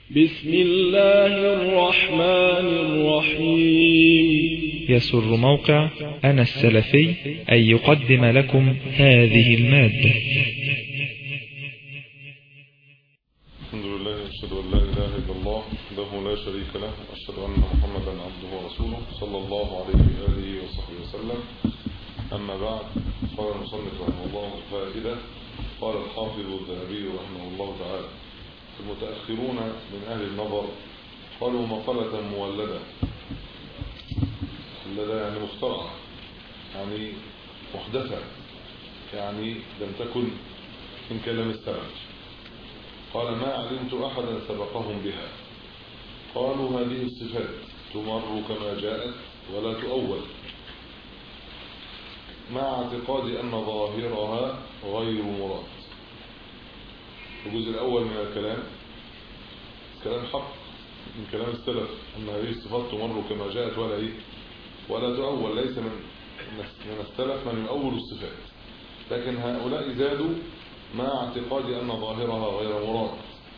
بسم الله الرحمن الرحيم يسر موقع أنا السلفي أن يقدم لكم هذه المادة الحمد لله أشهد أن لا إله إلا الله وحده لا شريك له أشهد أن محمدا عبده ورسوله صلى الله عليه وآله وصحبه وسلم أما بعد قال المصنف رحمه الله فائدة قال الحافظ الذهبي رحمه الله تعالى المتأخرون من أهل النظر قالوا مقالة مولدة مولدة يعني مخترعة يعني محدثة يعني لم تكن من كلام السلف قال ما علمت أحدا سبقهم بها قالوا هذه الصفات تمر كما جاءت ولا تؤول مع اعتقاد أن ظاهرها غير مراد الجزء الأول من الكلام كلام حق من كلام السلف أن هذه الصفات تمر كما جاءت ولا إيه ولا تؤول ليس من من السلف من يؤول الصفات لكن هؤلاء زادوا مع اعتقاد أن ظاهرها غير مراد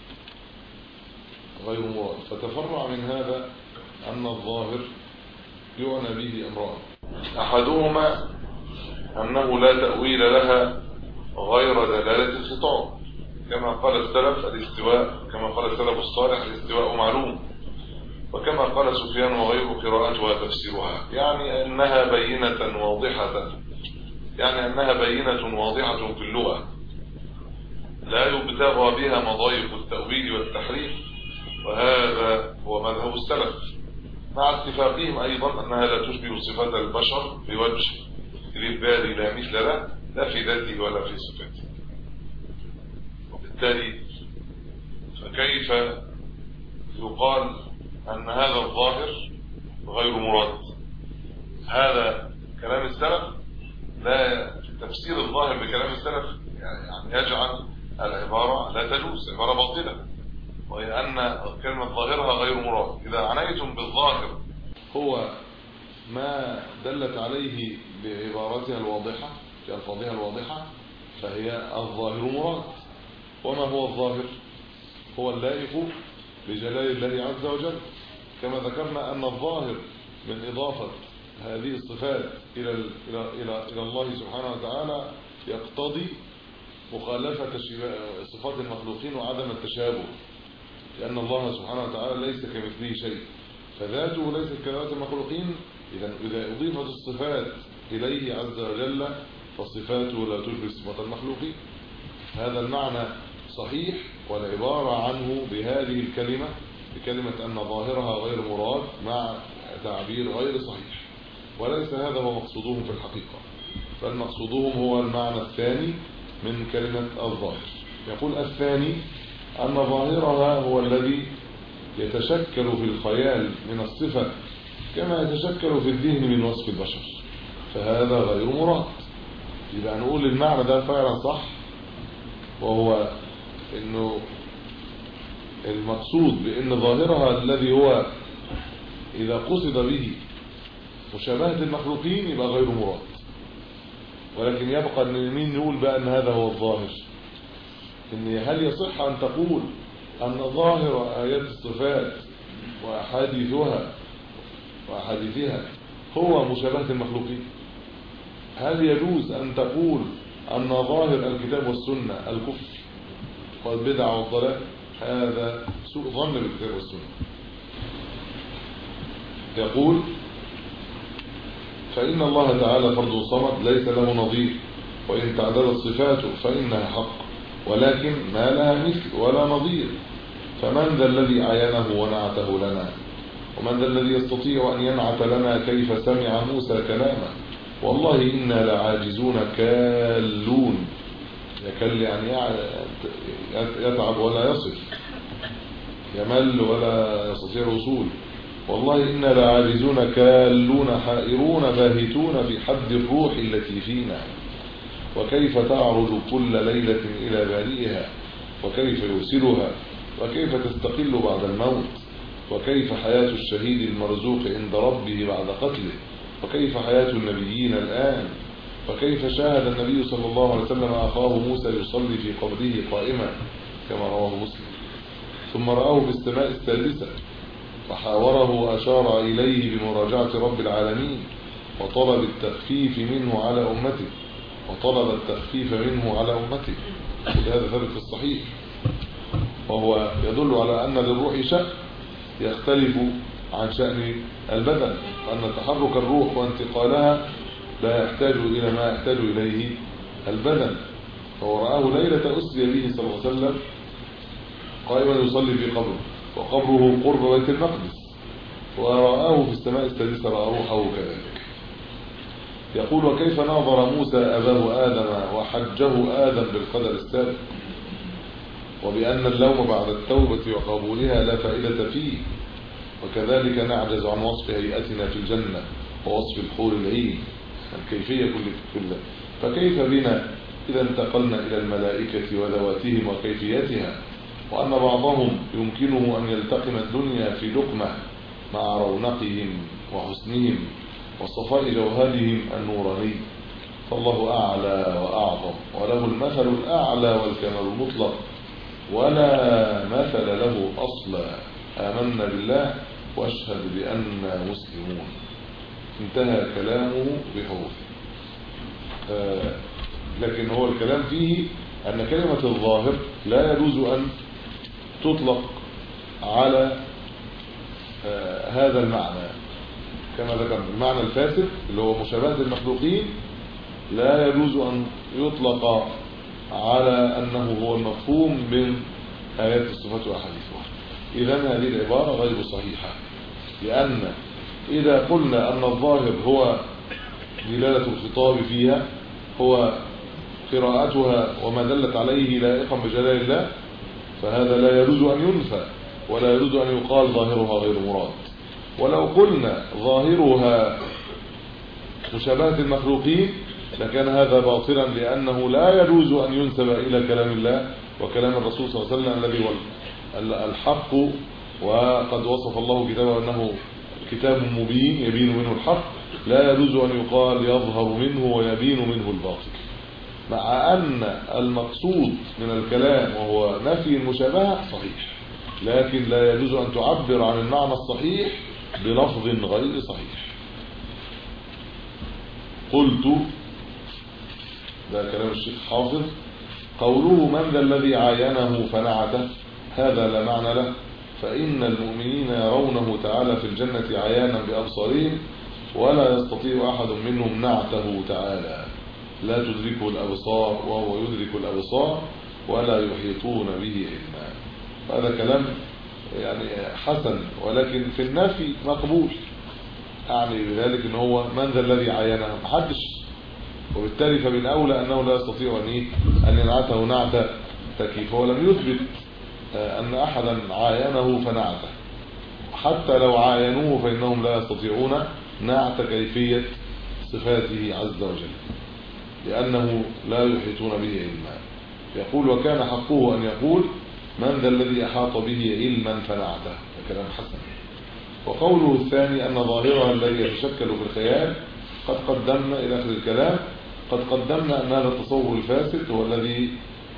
غير مراد فتفرع من هذا أن الظاهر يعنى به أمران أحدهما أنه لا تأويل لها غير دلالة الخطاب كما قال السلف الاستواء كما قال السلف الصالح الاستواء معلوم وكما قال سفيان وغيره قراءتها تفسيرها يعني أنها بينة واضحة يعني أنها بينة واضحة في اللغة لا يبتغى بها مضايق التأويل والتحريف وهذا هو مذهب السلف مع اتفاقهم أيضا أنها لا تشبه صفات البشر بوجه للباري لا مثل له لا في ذاته ولا في صفاته وبالتالي فكيف يقال أن هذا الظاهر غير مراد هذا كلام السلف لا تفسير الظاهر بكلام السلف يعني يجعل العبارة لا تجوز عبارة باطلة وهي أن كلمة ظاهرها غير مراد إذا عنيتم بالظاهر هو ما دلت عليه بعبارتها الواضحة في ألفاظها الواضحة فهي الظاهر مراد وما هو الظاهر هو اللائق بجلال الله عز وجل كما ذكرنا أن الظاهر من إضافة هذه الصفات إلى, إلى, إلى, إلى الله سبحانه وتعالى يقتضي مخالفة صفات المخلوقين وعدم التشابه لأن الله سبحانه وتعالى ليس كمثله شيء فذاته ليست كذات المخلوقين إذا إذا أضيفت الصفات إليه عز وجل فصفاته لا تشبه صفات المخلوقين هذا المعنى صحيح والعبارة عنه بهذه الكلمة بكلمة أن ظاهرها غير مراد مع تعبير غير صحيح وليس هذا هو مقصودهم في الحقيقة بل مقصودهم هو المعنى الثاني من كلمة الظاهر يقول الثاني أن ظاهرها هو الذي يتشكل في الخيال من الصفة كما يتشكل في الذهن من وصف البشر فهذا غير مراد يبقى نقول المعنى ده فعلا صح وهو انه المقصود بان ظاهرها الذي هو اذا قصد به مشابهة المخلوقين يبقى غير مراد ولكن يبقى ان مين نقول بقى ان هذا هو الظاهر ان هل يصح ان تقول ان ظاهر ايات الصفات واحاديثها واحاديثها هو مشابهة المخلوقين هل يجوز ان تقول ان ظاهر الكتاب والسنة الكفر والبدع والضلال هذا سوء ظن بالكتاب والسنة يقول فإن الله تعالى فرد صمد ليس له نظير وإن تعددت صفاته فإنها حق ولكن ما لها مثل ولا نظير فمن ذا الذي عينه ونعته لنا ومن ذا الذي يستطيع أن ينعت لنا كيف سمع موسى كلامه والله إنا لعاجزون كالون يكل يعني يتعب ولا يصل يمل ولا يستطيع الوصول والله إنا لعاجزون كالون حائرون باهتون في حد الروح التي فينا وكيف تعرج كل ليلة إلى بارئها وكيف يرسلها وكيف تستقل بعد الموت وكيف حياة الشهيد المرزوق عند ربه بعد قتله وكيف حياة النبيين الآن وكيف شاهد النبي صلى الله عليه وسلم أخاه موسى يصلي في قبره قائما كما رواه مسلم ثم رآه في السماء السادسة وحاوره وأشار إليه بمراجعة رب العالمين وطلب التخفيف منه على أمته وطلب التخفيف منه على أمته وهذا ثابت في الصحيح وهو يدل على أن للروح شأن يختلف عن شأن البدن وأن تحرك الروح وانتقالها لا يحتاج إلى ما يحتاج إليه البدن فهو رآه ليلة أسري به صلى الله عليه وسلم قائما يصلي في قبره وقبره قرب بيت المقدس ورآه في السماء السادسة رأى روحه كذلك يقول وكيف ناظر موسى أباه آدم وحجه آدم بالقدر السابق وبأن اللوم بعد التوبة وقبولها لا فائدة فيه وكذلك نعجز عن وصف هيئتنا في الجنة ووصف الحور العين الكيفية كلها فكيف بنا إذا انتقلنا إلى الملائكة وذواتهم وكيفيتها وأن بعضهم يمكنه أن يلتقم الدنيا في لقمة مع رونقهم وحسنهم وصفاء جوهرهم النوراني فالله أعلى وأعظم وله المثل الأعلى والكمال المطلق ولا مثل له أصلا آمنا بالله واشهد بأننا مسلمون انتهى كلامه بحروفه آه لكن هو الكلام فيه أن كلمة الظاهر لا يجوز أن تطلق على آه هذا المعنى كما ذكرنا المعنى الفاسد اللي هو مشابهة المخلوقين لا يجوز أن يطلق على أنه هو المفهوم من آيات الصفات وأحاديثها إذا هذه العبارة غير صحيحة لأن إذا قلنا أن الظاهر هو دلالة الخطاب فيها هو قراءتها وما دلت عليه لائقا بجلال الله فهذا لا يجوز أن ينفى ولا يجوز أن يقال ظاهرها غير مراد ولو قلنا ظاهرها مشابهة المخلوقين لكان هذا باطلا لأنه لا يجوز أن ينسب إلى كلام الله وكلام الرسول صلى الله عليه وسلم الذي هو الحق وقد وصف الله كتابه أنه كتاب مبين يبين منه الحق لا يجوز أن يقال يظهر منه ويبين منه الباطل مع أن المقصود من الكلام وهو نفي المشابهة صحيح لكن لا يجوز أن تعبر عن المعنى الصحيح بلفظ غير صحيح قلت ده كلام الشيخ حافظ قوله من ذا الذي عاينه فنعته هذا لا معنى له فإن المؤمنين يرونه تعالى في الجنة عيانا بأبصارهم ولا يستطيع أحد منهم نعته تعالى لا تدركه الأبصار وهو يدرك الأبصار ولا يحيطون به علما هذا كلام يعني حسن ولكن في النفي مقبول أعني بذلك ان هو من ذا الذي عاينه محدش وبالتالي فمن أولى أنه لا يستطيع أن, إيه؟ أن ينعته نعت تكييف ولم يثبت أن أحدا عاينه فنعته حتى لو عاينوه فإنهم لا يستطيعون نعت كيفية صفاته عز وجل لأنه لا يحيطون به علما يقول وكان حقه أن يقول من ذا الذي أحاط به علما فنعته كلام حسن وقوله الثاني أن ظاهرها الذي يتشكل في الخيال قد قدمنا إلى آخر الكلام قد قدمنا أن هذا التصور الفاسد هو الذي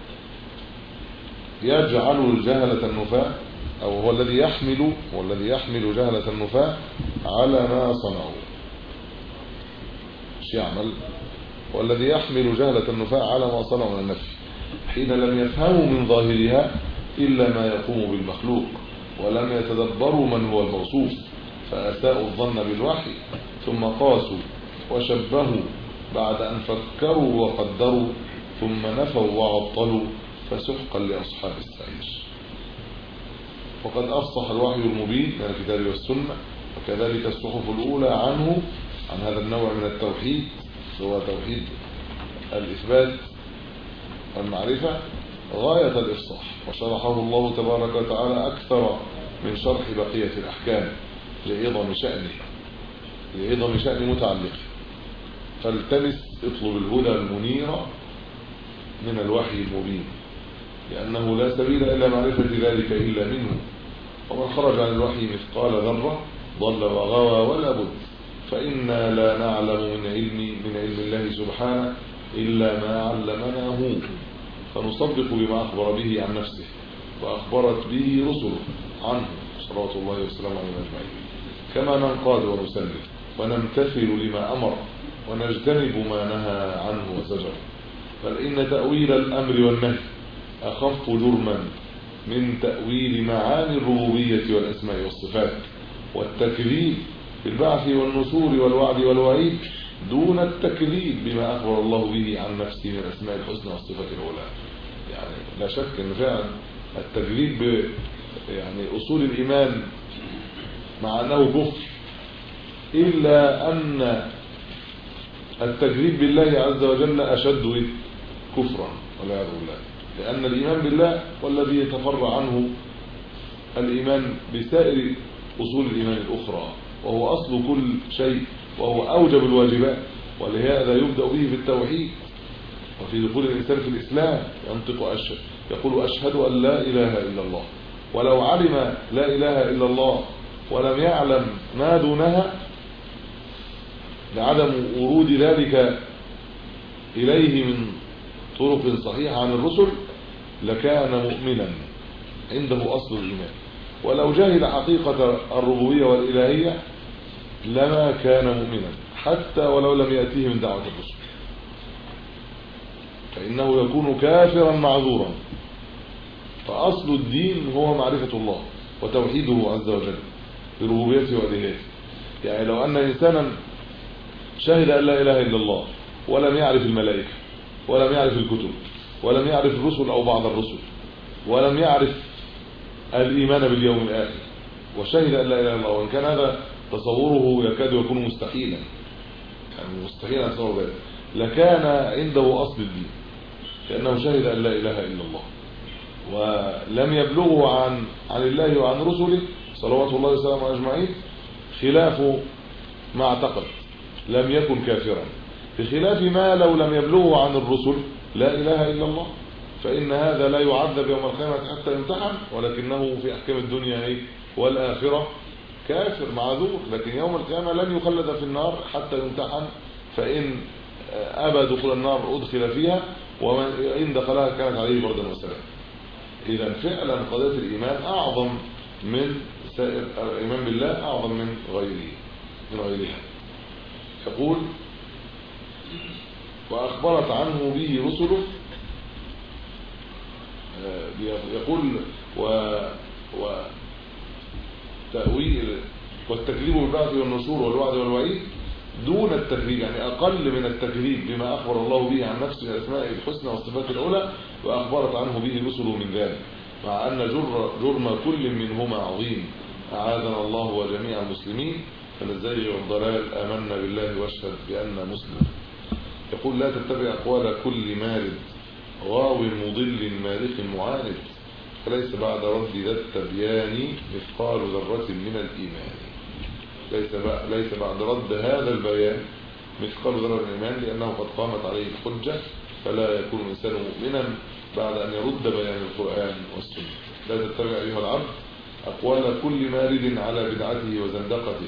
يجعل الجهلة النفاة أو هو الذي يحمل هو الذي يحمل جهلة النفاة على ما صنعوا مش يعمل هو الذي يحمل جهلة النفاة على ما صنعوا من النفي حين لم يفهموا من ظاهرها إلا ما يقوم بالمخلوق ولم يتدبروا من هو الموصوف فأساءوا الظن بالوحي ثم قاسوا وشبهوا بعد أن فكروا وقدروا ثم نفوا وعطلوا فسحقا لأصحاب السعير وقد أفصح الوحي المبين من الكتاب والسنة وكذلك الصحف الأولى عنه عن هذا النوع من التوحيد هو توحيد الإثبات والمعرفة غاية الإفصاح وشرحه الله تبارك وتعالى أكثر من شرح بقية الأحكام لعظم شأنه لعظم شأن متعلقه فالتمس اطلب الهدى المنير من الوحي المبين لأنه لا سبيل إلى معرفة ذلك إلا منه ومن خرج عن الوحي مثقال ذرة ضل وغوى ولا بد فإنا لا نعلم من علم من علم الله سبحانه إلا ما علمناه فنصدق بما أخبر به عن نفسه وأخبرت به رسله عنه صلوات الله وسلامه عليه أجمعين كما ننقاد ونسلم ونمتثل لما أمر ونجتنب ما نهى عنه وزجر بل إن تأويل الأمر والنهي أخف جرما من تأويل معاني الربوبية والأسماء والصفات والتكذيب بالبعث والنشور والوعد والوعيد دون التكذيب بما أخبر الله به عن نفسه من الأسماء الحسنى والصفات العلى يعني لا شك أن فعلا التكذيب ب يعني أصول الإيمان مع أنه كفر إلا أن التكذيب بالله عز وجل أشد كفرا والعياذ بالله لأن الإيمان بالله والذي يتفرع عنه الإيمان بسائر أصول الإيمان الأخرى وهو أصل كل شيء وهو أوجب الواجبات ولهذا يبدأ به في التوحيد وفي دخول الإنسان في الإسلام ينطق أشهد يقول أشهد أن لا إله إلا الله ولو علم لا إله إلا الله ولم يعلم ما دونها لعدم ورود ذلك إليه من طرق صحيحة عن الرسل لكان مؤمنا عنده أصل الإيمان ولو جاهل حقيقة الربوبية والإلهية لما كان مؤمنا حتى ولو لم يأتيه من دعوة الرسل فإنه يكون كافرا معذورا فأصل الدين هو معرفة الله وتوحيده عز وجل بربوبيته وإلهيته يعني لو أن إنسانا شهد أن لا إله إلا الله ولم يعرف الملائكة ولم يعرف الكتب ولم يعرف الرسل أو بعض الرسل ولم يعرف الإيمان باليوم الآخر وشهد أن لا إله إلا الله وإن كان هذا تصوره يكاد يكون مستحيلا يعني مستحيلا تصور ذلك لكان عنده أصل الدين كأنه شهد أن لا إله إلا الله ولم يبلغه عن عن الله وعن رسله صلوات الله وسلامه أجمعين خلاف ما اعتقد لم يكن كافرا بخلاف ما لو لم يبلغه عن الرسل لا إله إلا الله فإن هذا لا يعذب يوم القيامة حتى يمتحن ولكنه في أحكام الدنيا والآخرة كافر معذور لكن يوم القيامة لن يخلد في النار حتى يمتحن فإن أبى دخول النار أدخل فيها وإن دخلها كانت عليه بردا وسلام إذا فعلا قضية الإيمان أعظم من سائر الإيمان بالله أعظم من غيره من غيرها يقول وأخبرت عنه به رسله يقول و و تأويل والتكذيب بالبعث والنشور والوعد والوعيد دون التكذيب يعني أقل من التكذيب بما أخبر الله به عن نفسه من الأسماء الحسنى والصفات العلى وأخبرت عنه به رسله من ذلك مع أن جر جرم كل منهما عظيم أعاذنا الله وجميع المسلمين فالزيغ والضلال آمنا بالله واشهد بأن مسلم يقول لا تتبع أقوال كل مارد غاو مضل مارق معاند فليس بعد رد ذا التبيان مثقال ذرة من الإيمان ليس ليس بعد رد هذا البيان مثقال ذرة من الإيمان لأنه قد قامت عليه الحجة فلا يكون الإنسان مؤمنا بعد أن يرد بيان القرآن والسنة لا تتبع أيها العبد أقوال كل مارد على بدعته وزندقته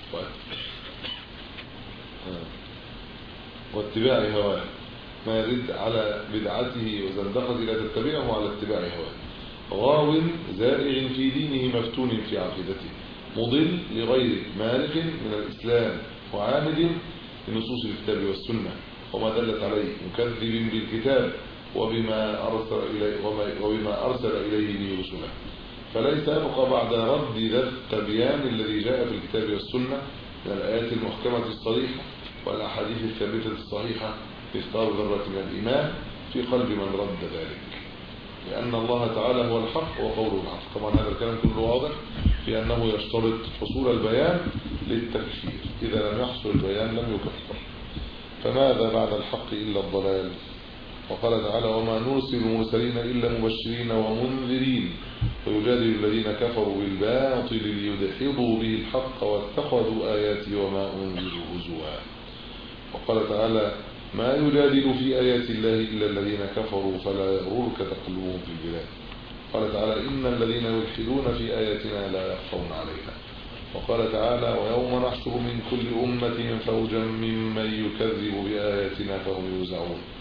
واتباع هواه ما يرد على بدعته وزندقته لا تتبعه على اتباع هواه غاو زائغ في دينه مفتون في عقيدته مضل لغيره مالك من الإسلام وعامد لنصوص الكتاب والسنة وما دلت عليه مكذب بالكتاب وبما أرسل إليه, وبما أرسل إليه به رسله فليس يبقى بعد رد ذا التبيان الذي جاء في الكتاب والسنة من الآيات المحكمة الصريحة والأحاديث الثابتة الصحيحة مثقال ذرة من الإيمان في قلب من رد ذلك لأن الله تعالى هو الحق وقوله الحق طبعا هذا الكلام كله واضح في أنه يشترط حصول البيان للتكفير إذا لم يحصل البيان لم يكفر فماذا بعد الحق إلا الضلال وقال تعالى وما نرسل المرسلين إلا مبشرين ومنذرين ويجادل الذين كفروا بالباطل ليدحضوا به الحق واتخذوا آياتي وما أنذروا هزوا وقال تعالى ما يجادل في آيات الله إلا الذين كفروا فلا يغرك تقلبهم في البلاد قال تعالى إن الذين يلحدون في آياتنا لا يخفون علينا وقال تعالى ويوم نحشر من كل أمة فوجا ممن يكذب بآياتنا فهم يوزعون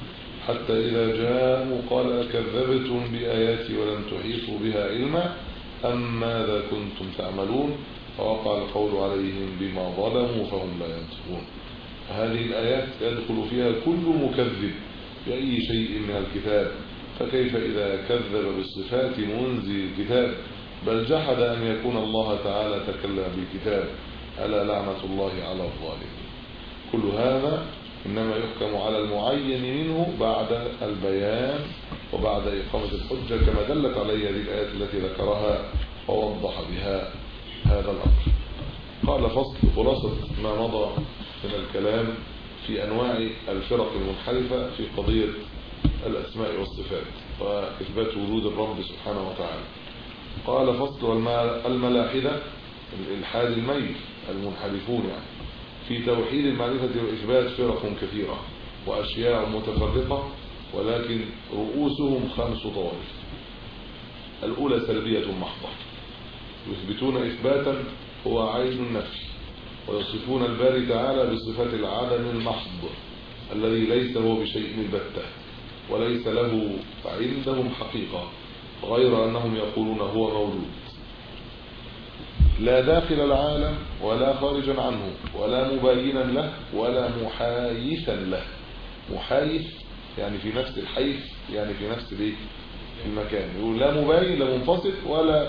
حتى إذا جاءوا قال أكذبتم بآياتي ولم تحيطوا بها علما أم ماذا كنتم تعملون فوقع القول عليهم بما ظلموا فهم لا ينصفون هذه الآيات يدخل فيها كل مكذب بأي شيء من الكتاب فكيف إذا كذب بصفات منزل الكتاب بل جحد أن يكون الله تعالى تكلم بالكتاب ألا لعنة الله على الظالمين كل هذا إنما يحكم على المعين منه بعد البيان وبعد إقامة الحجة كما دلت عليه هذه الآيات التي ذكرها ووضح بها هذا الأمر قال فصل خلاصة ما مضى من الكلام في أنواع الفرق المنحرفة في قضية الأسماء والصفات وإثبات وجود الرب سبحانه وتعالى قال فصل الملاحدة الإلحاد الميل المنحرفون يعني في توحيد المعرفة وإثبات فرق كثيرة وأشياء متفرقة ولكن رؤوسهم خمس طوائف الأولى سلبية محضة يثبتون إثباتا هو عين النفي ويصفون الباري تعالى بصفات العدم المحض الذي ليس هو بشيء البتة وليس له عندهم حقيقة غير أنهم يقولون هو مولود لا داخل العالم ولا خارجا عنه ولا مباينا له ولا محايثا له محايث يعني في نفس الحيث يعني في نفس الايه المكان يقول لا مباين لا منفصل ولا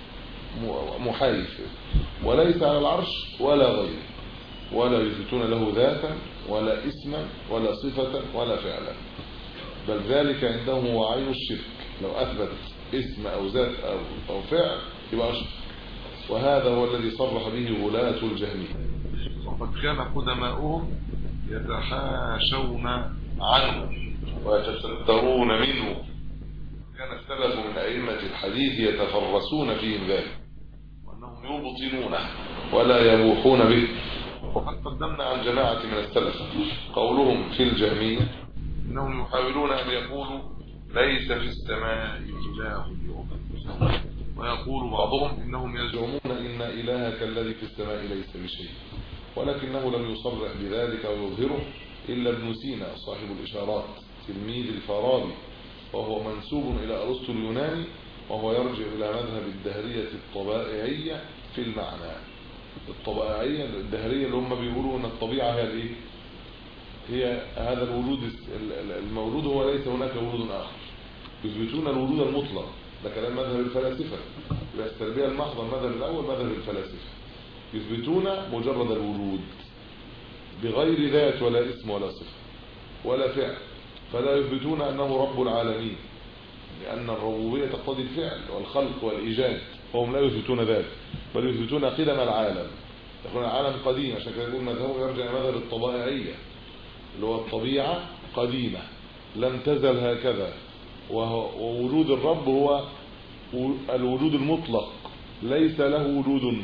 محايث وليس على العرش ولا غيره ولا يثبتون له ذاتا ولا اسما ولا صفة ولا فعلا بل ذلك عندهم هو عين الشرك لو أثبت اسم أو ذات أو, أو فعل يبقى أشرك وهذا هو الذي صرح به غلاة الجهمية وقد كان قدماؤهم يتحاشون عنه ويتسترون منه كان السلف من أئمة الحديث يتفرسون فيهم ذلك وأنهم يبطنونه ولا يبوحون به وقد قدمنا عن جماعة من السلف قولهم في الجهمية إنهم يحاولون أن يقولوا ليس في السماء إله يعبد ويقول بعضهم إنهم يزعمون إن إلهك الذي في السماء ليس بشيء ولكنه لم يصرح بذلك ويظهره إلا ابن سينا صاحب الإشارات تلميذ الفارابي وهو منسوب إلى أرسطو اليوناني وهو يرجع إلى مذهب الدهرية الطبائعية في المعنى الطبائعية الدهرية اللي هم بيقولوا أن الطبيعة هي الإيه هي هذا الوجود المولود هو ليس هناك وجود آخر يثبتون الوجود المطلق ده كلام مذهب الفلاسفة يبقى التربية المحضة المذهب الأول مذهب الفلاسفة يثبتون مجرد الوجود بغير ذات ولا اسم ولا صفة ولا فعل فلا يثبتون أنه رب العالمين لأن الربوبية تقتضي الفعل والخلق والإيجاد وهم لا يثبتون ذلك بل يثبتون قدم العالم يقول العالم قديم عشان كده يقول مذهبه يرجع إلى مذهب الطبائعية اللي هو الطبيعة قديمة لم تزل هكذا ووجود الرب هو الوجود المطلق ليس له وجود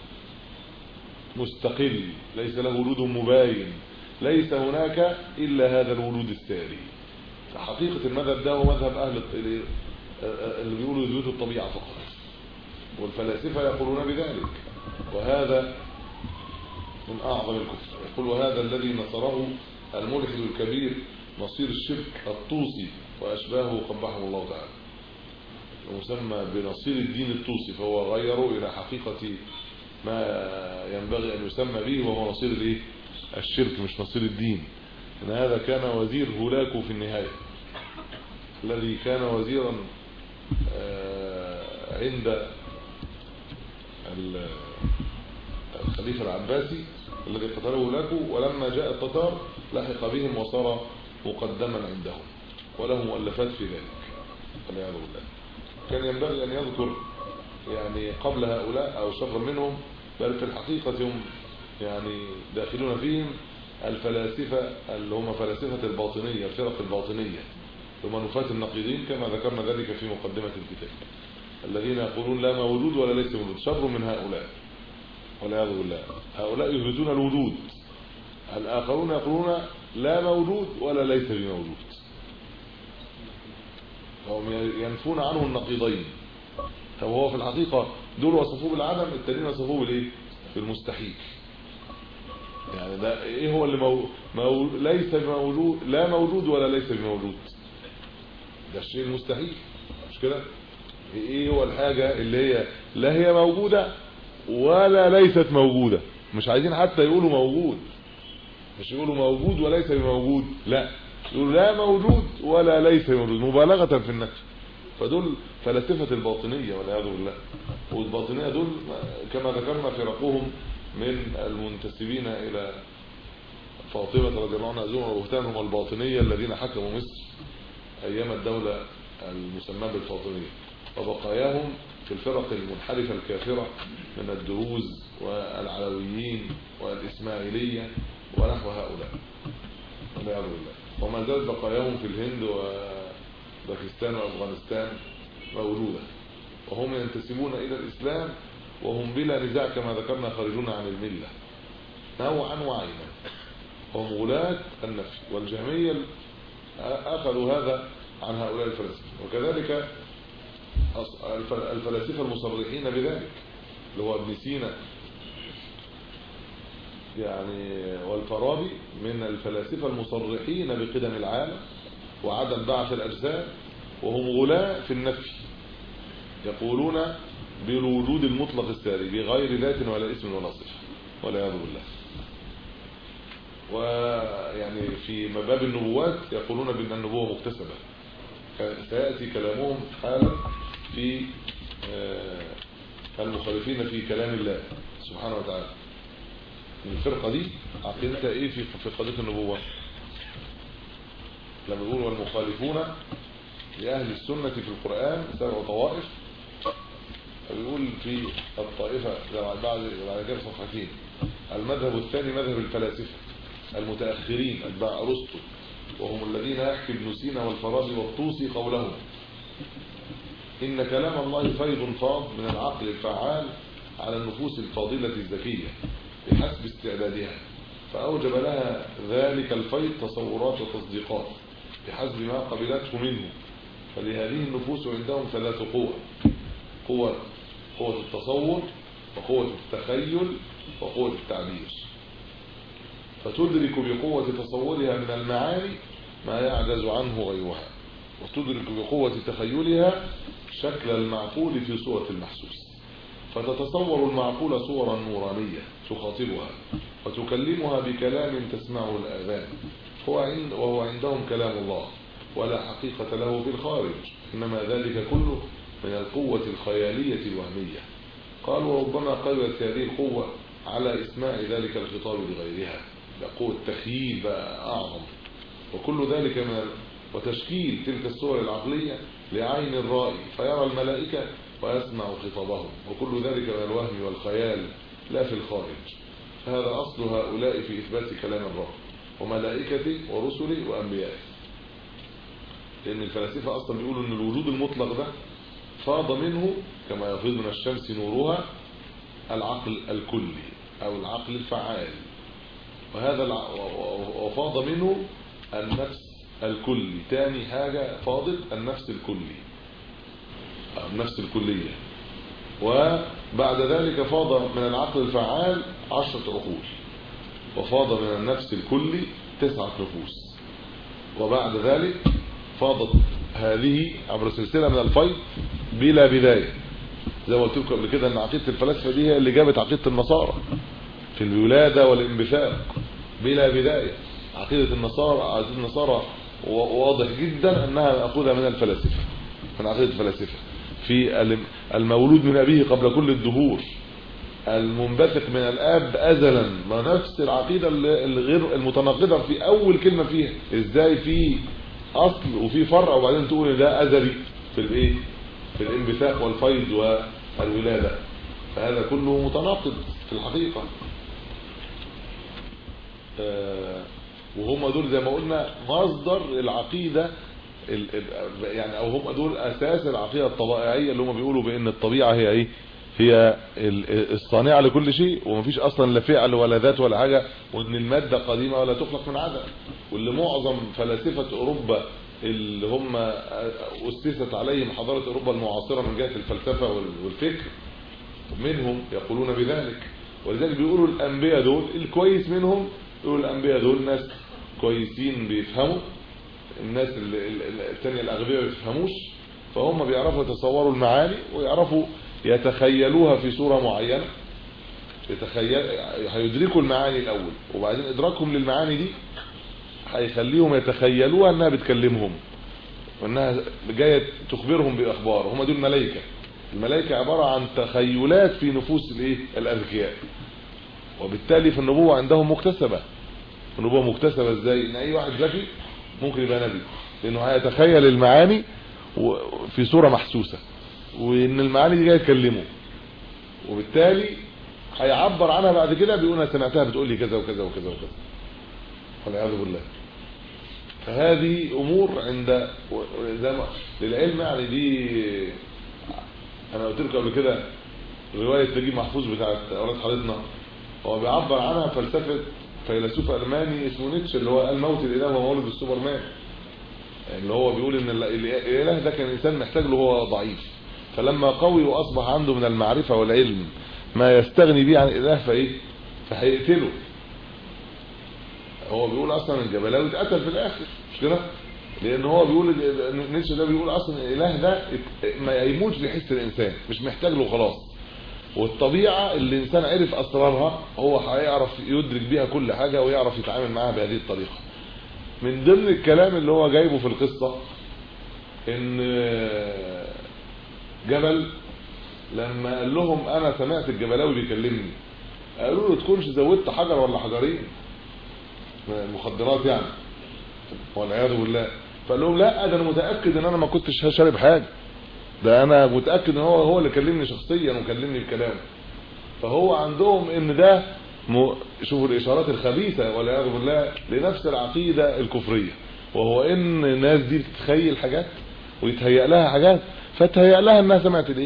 مستقل ليس له وجود مباين ليس هناك إلا هذا الوجود الساري حقيقة المذهب ده هو مذهب أهل اللي بيقولوا يثبتوا الطبيعة فقط والفلاسفة يقولون بذلك وهذا من أعظم الكفر يقول وهذا الذي نصره الملحد الكبير نصير الشرك الطوسي وأشباهه قبحه الله تعالى ومسمى بنصير الدين الطوسي فهو غيره إلى حقيقة ما ينبغي أن يسمى به وهو نصير الايه الشرك مش نصير الدين إن هذا كان وزير هولاكو في النهاية الذي كان وزيرا عند الخليفة العباسي الذي قتله هولاكو ولما جاء التتار لحق بهم وصار مقدما عندهم وله مؤلفات في ذلك والعياذ بالله كان ينبغي أن يذكر يعني قبل هؤلاء أو شر منهم بل في الحقيقة هم يعني داخلون فيهم الفلاسفة اللي هم فلاسفة الباطنية الفرق الباطنية ثم نفاة النقيضين كما ذكرنا ذلك في مقدمة الكتاب الذين يقولون لا موجود ولا ليس موجود شر من هؤلاء والعياذ بالله هؤلاء يثبتون الوجود الآخرون يقولون لا موجود ولا ليس بموجود فهم ينفون عنه النقيضين طب هو في الحقيقة دول وصفوه بالعدم التانيين وصفوه بالايه بالمستحيل يعني ده ايه هو اللي مو... مو... ليس بموجود لا موجود ولا ليس بموجود ده الشيء المستحيل مش كده ايه هو الحاجة اللي هي لا هي موجودة ولا ليست موجودة مش عايزين حتى يقولوا موجود مش يقولوا موجود وليس بموجود لا يقولوا لا موجود ولا ليس موجود مبالغة في النفي فدول فلاسفة الباطنية والعياذ بالله والباطنية دول كما ذكرنا فرقهم من المنتسبين إلى فاطمة رضي الله عنها أزوم وبهتانهم الباطنية الذين حكموا مصر أيام الدولة المسمى بالفاطمية وبقاياهم في الفرق المنحرفة الكافرة من الدروز والعلويين والإسماعيلية ونحو هؤلاء والعياذ بالله وما زالت بقاياهم في الهند وباكستان وأفغانستان موجودة وهم ينتسبون إلى الإسلام وهم بلا نزاع كما ذكرنا خارجون عن الملة نوعا وعينا هم غلاة النفي والجهمية أخذوا هذا عن هؤلاء الفلاسفة وكذلك الفلاسفة المصرحين بذلك اللي هو ابن سينا يعني والفارابي من الفلاسفة المصرحين بقدم العالم وعدم بعث الأجسام وهم غلاة في النفي يقولون بالوجود المطلق الساري بغير ذات ولا اسم ولا صفة والعياذ بالله ويعني في باب النبوات يقولون بأن النبوة مكتسبة سيأتي كلامهم حالا في المخالفين في كلام الله سبحانه وتعالى الفرقة دي عقيدتها ايه في في قضية النبوة لما يقول والمخالفون لأهل السنة في القرآن سبع طوائف بيقول في الطائفة بعد بعد كده صفحتين المذهب الثاني مذهب الفلاسفة المتأخرين أتباع أرسطو وهم الذين يحكي ابن سينا والفارابي والطوسي قولهم إن كلام الله فيض فاض من العقل الفعال على النفوس الفاضلة الذكية بحسب استعدادها فأوجب لها ذلك الفيض تصورات وتصديقات بحسب ما قبلته منه فلهذه النفوس عندهم ثلاث قوة قوة قوة التصور وقوة التخيل وقوة التعبير فتدرك بقوة تصورها من المعاني ما يعجز عنه غيرها وتدرك بقوة تخيلها شكل المعقول في صورة المحسوس فتتصور المعقول صورا نورانية تخاطبها وتكلمها بكلام تسمعه الآذان هو عند وهو عندهم كلام الله ولا حقيقة له في الخارج إنما ذلك كله من القوة الخيالية الوهمية قال وربما قلبت هذه القوة على إسماع ذلك الخطاب لغيرها قوة تخييل بقى أعظم وكل ذلك من وتشكيل تلك الصور العقلية لعين الرائي فيرى الملائكة ويسمع خطابهم وكل ذلك من الوهم والخيال لا في الخارج هذا أصل هؤلاء في إثبات كلام الرب وملائكته ورسله وأنبيائه لأن الفلاسفة أصلا بيقولوا أن الوجود المطلق ده فاض منه كما يفيض من الشمس نورها العقل الكلي أو العقل الفعال وهذا الع... وفاض منه النفس الكلي تاني حاجة فاضت النفس الكلي النفس الكلية وبعد ذلك فاض من العقل الفعال عشرة عقول وفاض من النفس الكلي تسعة نفوس وبعد ذلك فاضت هذه عبر سلسلة من الفيض بلا بداية زي ما قلت لكم قبل كده ان عقيدة الفلاسفة دي هي اللي جابت عقيدة النصارى في الولادة والانبثاق بلا بداية عقيدة النصارى عقيدة النصارى واضح جدا انها مأخوذة من الفلاسفة من عقيدة الفلاسفة في المولود من أبيه قبل كل الدهور المنبثق من الاب ازلا ما نفس العقيدة الغير المتناقضة في اول كلمة فيها ازاي في اصل وفي فرع وبعدين تقول ده ازلي في الايه في الانبثاق والفيض والولادة فهذا كله متناقض في الحقيقة آه وهم دول زي ما قلنا مصدر العقيدة يعني او هم دول اساس العقيدة الطبيعية اللي هم بيقولوا بان الطبيعة هي ايه هي الصانعة لكل شيء ومفيش اصلا لا فعل ولا ذات ولا حاجة وان المادة قديمة ولا تخلق من عدم واللي معظم فلاسفة اوروبا اللي هم اسست عليهم حضارة اوروبا المعاصرة من جهة الفلسفة والفكر منهم يقولون بذلك ولذلك بيقولوا الانبياء دول الكويس منهم يقولوا الانبياء دول ناس كويسين بيفهموا الناس اللي- اللي- التانية الاغبياء ما بيفهموش فهم بيعرفوا يتصوروا المعاني ويعرفوا يتخيلوها في صورة معينة يتخيل هيدركوا المعاني الاول وبعدين ادراكهم للمعاني دي هيخليهم يتخيلوها انها بتكلمهم وانها جايه تخبرهم باخبار هم دول ملائكه الملائكه عباره عن تخيلات في نفوس الايه الاذكياء وبالتالي في النبوه عندهم مكتسبه النبوه مكتسبه ازاي ان اي واحد ذكي ممكن يبقى نبي لانه هيتخيل المعاني و- في صوره محسوسه وان المعاني دي جايه تكلمه وبالتالي هيعبر عنها بعد كده بيقول انا سمعتها بتقول لي كذا وكذا وكذا وكذا والعياذ بالله فهذه امور عند زي ما للعلم يعني دي انا قلت لكم قبل كده روايه نجيب محفوظ بتاعت اولاد حضرتنا هو بيعبر عنها فلسفه فيلسوف الماني اسمه نيتشه اللي هو قال موت الاله هو مولد السوبرمان اللي هو بيقول ان ال- الاله ده كان الانسان محتاج له هو ضعيف فلما قوي واصبح عنده من المعرفه والعلم ما يستغني به عن الاله فايه فهيقتله هو بيقول اصلا الجبلاوي اتقتل في الاخر مش كده لان هو بيقول نيتشه ده بيقول اصلا الاله ده ات- ما يموتش لحس الانسان مش محتاج له خلاص والطبيعه اللي الانسان عرف اسرارها هو هيعرف يدرك بيها كل حاجه ويعرف يتعامل معاها بهذه الطريقه من ضمن الكلام اللي هو جايبه في القصه ان جبل لما قال لهم انا سمعت الجبلاوي بيكلمني قالوا له تكونش زودت حجر ولا حجرين من المخدرات يعني والعياذ بالله فقال لهم لا ده انا متاكد ان انا ما كنتش شارب حاجه ده انا متاكد ان هو هو اللي كلمني شخصيا وكلمني بكلامه فهو عندهم ان ده م... شوفوا الاشارات الخبيثه والعياذ بالله لنفس العقيده الكفريه وهو ان الناس دي بتتخيل حاجات ويتهيأ لها حاجات فتهيأ لها انها سمعت الايه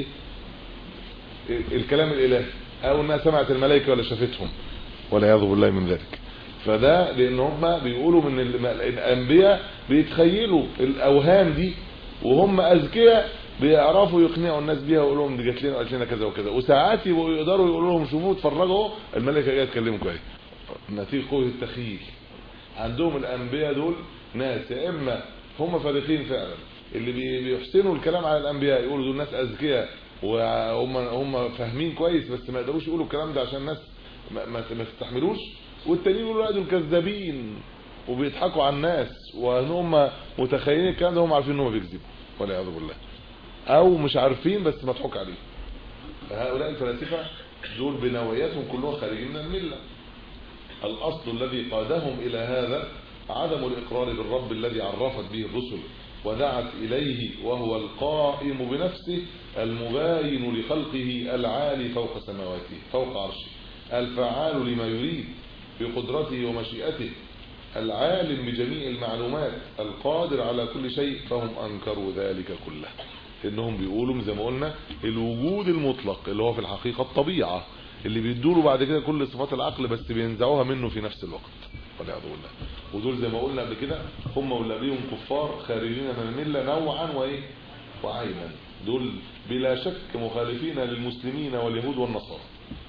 الكلام الالهي او انها سمعت الملائكه ولا شافتهم والعياذ بالله من ذلك فده لان هم بيقولوا من ال- الانبياء بيتخيلوا الاوهام دي وهم اذكياء بيعرفوا يقنعوا الناس بيها ويقولوا لهم دي جات لنا وقالت لنا كذا وكذا وساعات يبقوا يقدروا يقولوا لهم شوفوا اتفرجوا الملائكه جايه تكلمكم اهي نتيجه قوه التخيل عندهم الانبياء دول ناس يا اما هم فارقين فعلا اللي بي- بيحسنوا الكلام على الانبياء يقولوا دول ناس اذكياء وهم هم فاهمين كويس بس ما يقدروش يقولوا الكلام ده عشان الناس ما, ما, ما تستحملوش والتانيين يقولوا لا دول كذابين وبيضحكوا على الناس وان هم متخيلين الكلام ده هم عارفين ان هم بيكذبوا والعياذ بالله او مش عارفين بس مضحوك عليهم فهؤلاء الفلاسفه دول بنوعياتهم كلهم خارجين من المله الأصل الذي قادهم إلى هذا عدم الإقرار بالرب الذي عرفت به الرسل ودعت إليه وهو القائم بنفسه المباين لخلقه العالي فوق سماواته فوق عرشه الفعال لما يريد بقدرته ومشيئته العالم بجميع المعلومات القادر على كل شيء فهم أنكروا ذلك كله انهم بيقولوا زي ما قلنا الوجود المطلق اللي هو في الحقيقة الطبيعة اللي بيدوله بعد كده كل صفات العقل بس بينزعوها منه في نفس الوقت والعياذ بالله ودول زي ما قلنا قبل كده هم واللي بيهم كفار خارجين من المله نوعا وايه وعينا دول بلا شك مخالفين للمسلمين واليهود والنصارى